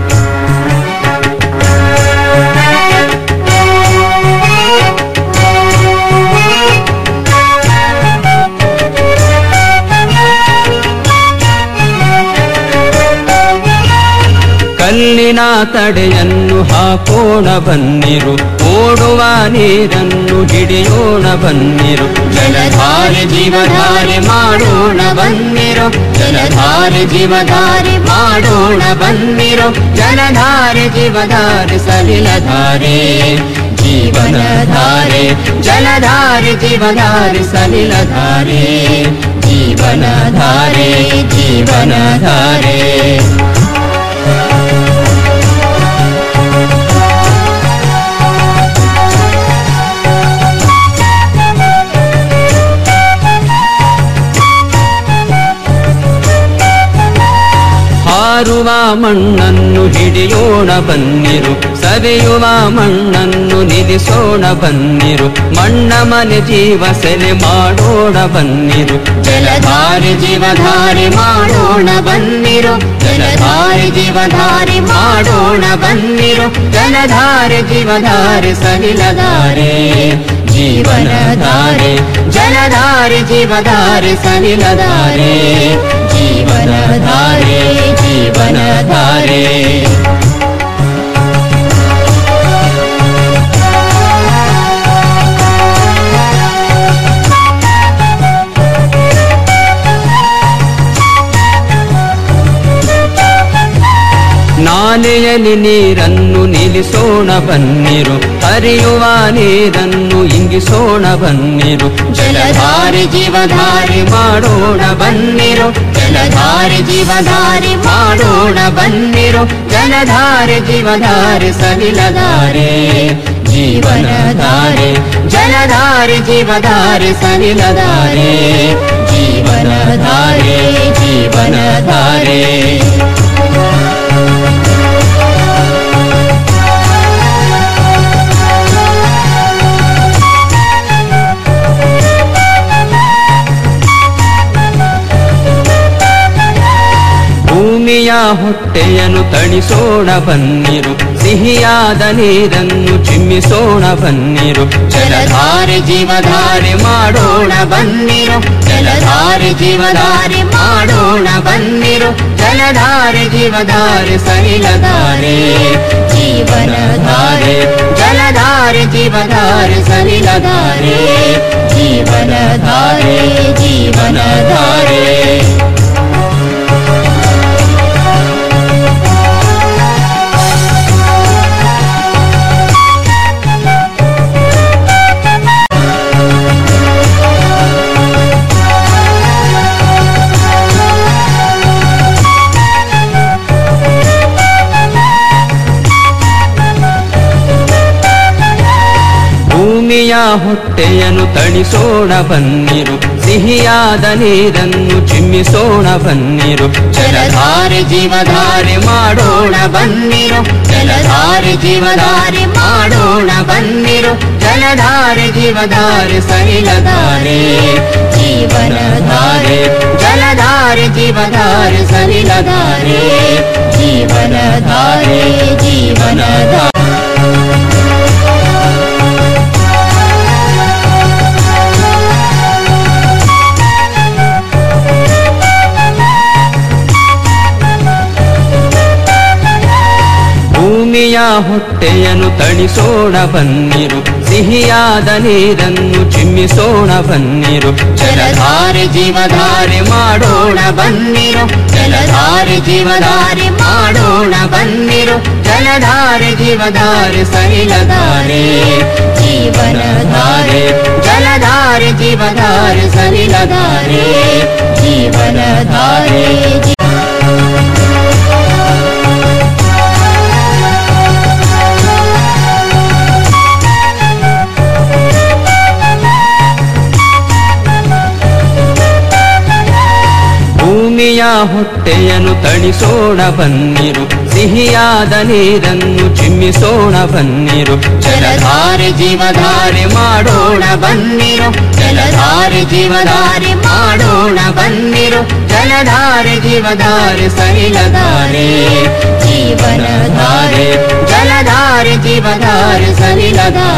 ಕಲ್ಲಿನ ತಡೆಯನ್ನು ಹಾಕೋಣ ಬನ್ನಿರು ಓಡುವ ನೀರನ್ನು ಹಿಡಿಯೋಣ ಬನ್ನಿರು ಜಲಧಾರೆ ಜೀವಧಾರೆ ಮಾಡೋಣ ಬನ್ನಿರು ಜಲಧಾರೆ ಜೀವಧಾರೆ ಮಾಡೋಣ ಬನ್ನಿರು ಜಲಧಾರೆ ಜೀವಧಾರೆ ಸಲಿಲಧಾರೆ ಜೀವನಧಾರೆ ಜಲಧಾರೆ ಜೀವಧಾರೆ ಸಲಿಲಧಾರೆ ಜೀವನಧಾರೆ ಜೀವನಧಾರೆ ಹಾರುವ ಮಣ್ಣನ್ನು ಹಿಡಿಯೋಣ ಬನ್ನಿರು ಸವೆಯುವ ಮಣ್ಣನ್ನು ನಿಲ್ಲಿಸೋಣ ಬನ್ನಿರು ಮಣ್ಣ ಮನೆ ಜೀವ ಸೆಲೆ ಮಾಡೋಣ ಬನ್ನಿರು ಜಲಧಾರೆ ಜೀವಧಾರೆ ಮಾಡೋಣ ಬನ್ನಿರು ಜಲಧಾರೆ ಜೀವಧಾರೆ ಮಾಡೋಣ ಬನ್ನಿರು ಜಲಧಾರೆ ಜೀವಧಾರೆ ಸಲಿಲಧಾರೆ ಜೀವನಧಾರೆ ಜಲಧಾರೆ ಜೀವಧಾರೆ ಸಲಿಲಧಾರೆ ಜೀವನಧಾರೆ ಜೀವನಧಾರೆ ನಾಲೆಯಲ್ಲಿ ನೀರನ್ನು ನಿಲ್ಲಿಸೋಣ ಬನ್ನಿರು ಹರಿಯುವ ನೀರನ್ನು ಇಂಗಿಸೋಣ ಬನ್ನಿರು ಜಲಧಾರೆ ಜೀವಧಾರೆ ಮಾಡೋಣ ಬನ್ನಿರು ಜಲಧಾರೆ ಜೀವಧಾರೆ ಮಾಡೋಣ ಬನ್ನಿರು ಜಲಧಾರೆ ಜೀವಧಾರೆ ಸಲಿಲಧಾರೆ ಜೀವನಧಾರೆ ಜಲಧಾರೆ ಜೀವಧಾರೆ ಸಲಿಲಧಾರೆ ಜೀವನಧಾರೆ ಜೀವನಧಾರೆ ಭೂಮಿಯ ಹೊಟ್ಟೆಯನ್ನು ತಣಿಸೋಣ ಬನ್ನಿರು ಸಿಹಿಯಾದ ನೀರನ್ನು ಚಿಮ್ಮಿಸೋಣ ಬನ್ನಿರು ಜಲಧಾರೆ ಜೀವಧಾರೆ ಮಾಡೋಣ ಬನ್ನಿರು ಜಲಧಾರೆ ಜೀವಧಾರೆ ಮಾಡೋಣ ಬನ್ನಿರು ಜಲಧಾರೆ ಜೀವಧಾರೆ ಸಲಿಲಧಾರೆ ಜೀವನಧಾರೆ ಜಲಧಾರೆ ಜೀವಧಾರೆ ಸಲಿಲಧಾರೆ ಜೀವನಧಾರೆ ಜೀವನಧಾರೆ ಭೂಮಿಯ ಹೊಟ್ಟೆಯನ್ನು ತಣಿಸೋಣ ಬನ್ನಿರು ಸಿಹಿಯಾದ ನೀರನ್ನು ಚಿಮ್ಮಿಸೋಣ ಬನ್ನಿರು ಜಲಧಾರೆ ಜೀವಧಾರೆ ಮಾಡೋಣ ಬನ್ನಿರು ಜಲಧಾರೆ ಜೀವಧಾರೆ ಮಾಡೋಣ ಬನ್ನಿರು ಜಲಧಾರೆ ಜೀವಧಾರೆ ಸಲಿಲಧಾರೆ ಜೀವನಧಾರೆ ಜಲಧಾರೆ ಜೀವಧಾರೆ ಸಲಿಲಧಾರೆ ಜೀವನಧಾರೆ ಜೀವನಧಾರೆ ಭೂಮಿಯ ಹೊಟ್ಟೆಯನ್ನು ತಣಿಸೋಣ ಬನ್ನಿರು ಸಿಹಿಯಾದ ನೀರನ್ನು ಚಿಮ್ಮಿಸೋಣ ಬನ್ನಿರು ಜಲಧಾರೆ ಜೀವಧಾರೆ ಮಾಡೋಣ ಬನ್ನಿರು ಜಲಧಾರೆ ಜೀವಧಾರೆ ಮಾಡೋಣ ಬನ್ನಿರು ಜಲಧಾರೆ ಜೀವಧಾರೆ ಸಲಿಲಧಾರೆ ಜೀವನಧಾರೆ ಜಲಧಾರೆ ಜೀವಧಾರೆ ಸಲಿಲಧಾರೆ ಜೀವನಧಾರೆ ಜೀ- ಭೂಮಿಯ ಹೊಟ್ಟೆಯನ್ನು ತಣಿಸೋಣ ಬನ್ನಿರು ಸಿಹಿಯಾದ ನೀರನ್ನು ಚಿಮ್ಮಿಸೋಣ ಬನ್ನಿರು ಜಲಧಾರೆ ಜೀವಧಾರೆ ಮಾಡೋಣ ಬನ್ನಿರು ಜಲಧಾರೆ ಜೀವಧಾರೆ ಮಾಡೋಣ ಬನ್ನಿರು ಜಲಧಾರೆ ಜೀವಧಾರೆ ಸಲಿಲಧಾರೆ ಜೀವನಧಾರೆ ಜಲಧಾರೆ ಜೀವಧಾರೆ ಸಲಿಲಧಾರೆ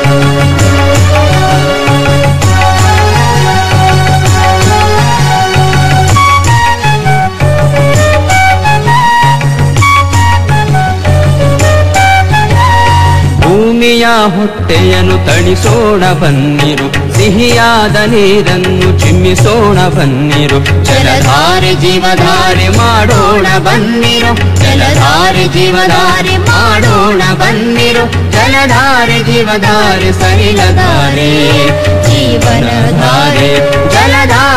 ಭೂಮಿಯ ಹೊಟ್ಟೆಯನ್ನು ತಣಿಸೋಣ ಬನ್ನಿರು ಸಿಹಿಯಾದ ನೀರನ್ನು ಚಿಮ್ಮಿಸೋಣ ಬನ್ನಿರು ಜಲಧಾರೆ ಜೀವಧಾರೆ ಮಾಡೋಣ ಬನ್ನಿರು ಜಲಧಾರೆ ಜೀವಧಾರೆ ಮಾಡೋಣ ಬನ್ನಿರು ಜಲಧಾರೆ ಜೀವಧಾರೆ ಸಲಿಲಧಾರೆ ಜೀವನಧಾರೆ ಜಲಧಾರೆ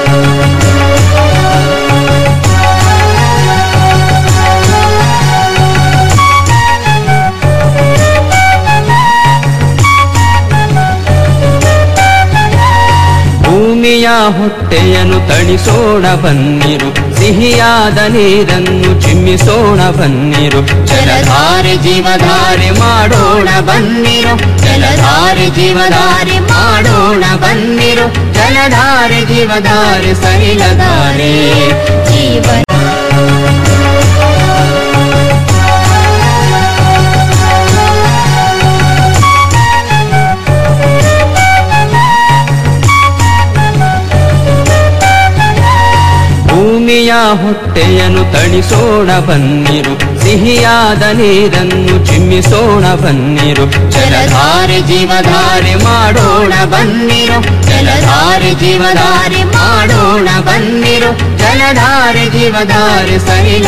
ಭೂಮಿಯ ಹೊಟ್ಟೆಯನ್ನು ತಣಿಸೋಣ ಬನ್ನಿರು ಸಿಹಿಯಾದ ನೀರನ್ನು ಚಿಮ್ಮಿಸೋಣ ಬನ್ನಿರು ಜಲಧಾರೆ ಜೀವಧಾರೆ ಮಾಡೋಣ ಬನ್ನಿರು ಜಲಧಾರೆ ಜೀವಧಾರೆ ಮಾಡೋಣ ಬನ್ನಿರು ಜಲಧಾರೆ ಜೀವಧಾರೆ ಸಲಿಲಧಾರೆ ಜೀವನ ಭೂಮಿಯ ಹೊಟ್ಟೆಯನ್ನು ತಣಿಸೋಣ ಬನ್ನಿರು ಸಿಹಿಯಾದ ನೀರನ್ನು ಚಿಮ್ಮಿಸೋಣ ಬನ್ನಿರು ಜಲಧಾರೆ ಜೀವಧಾರೆ ಮಾಡೋಣ ಬನ್ನಿರು ಜಲಧಾರೆ ಜೀವಧಾರೆ ಮಾಡೋಣ ಬನ್ನಿರು ಜಲಧಾರೆ ಜೀವಧಾರೆ ಸಲಿಲ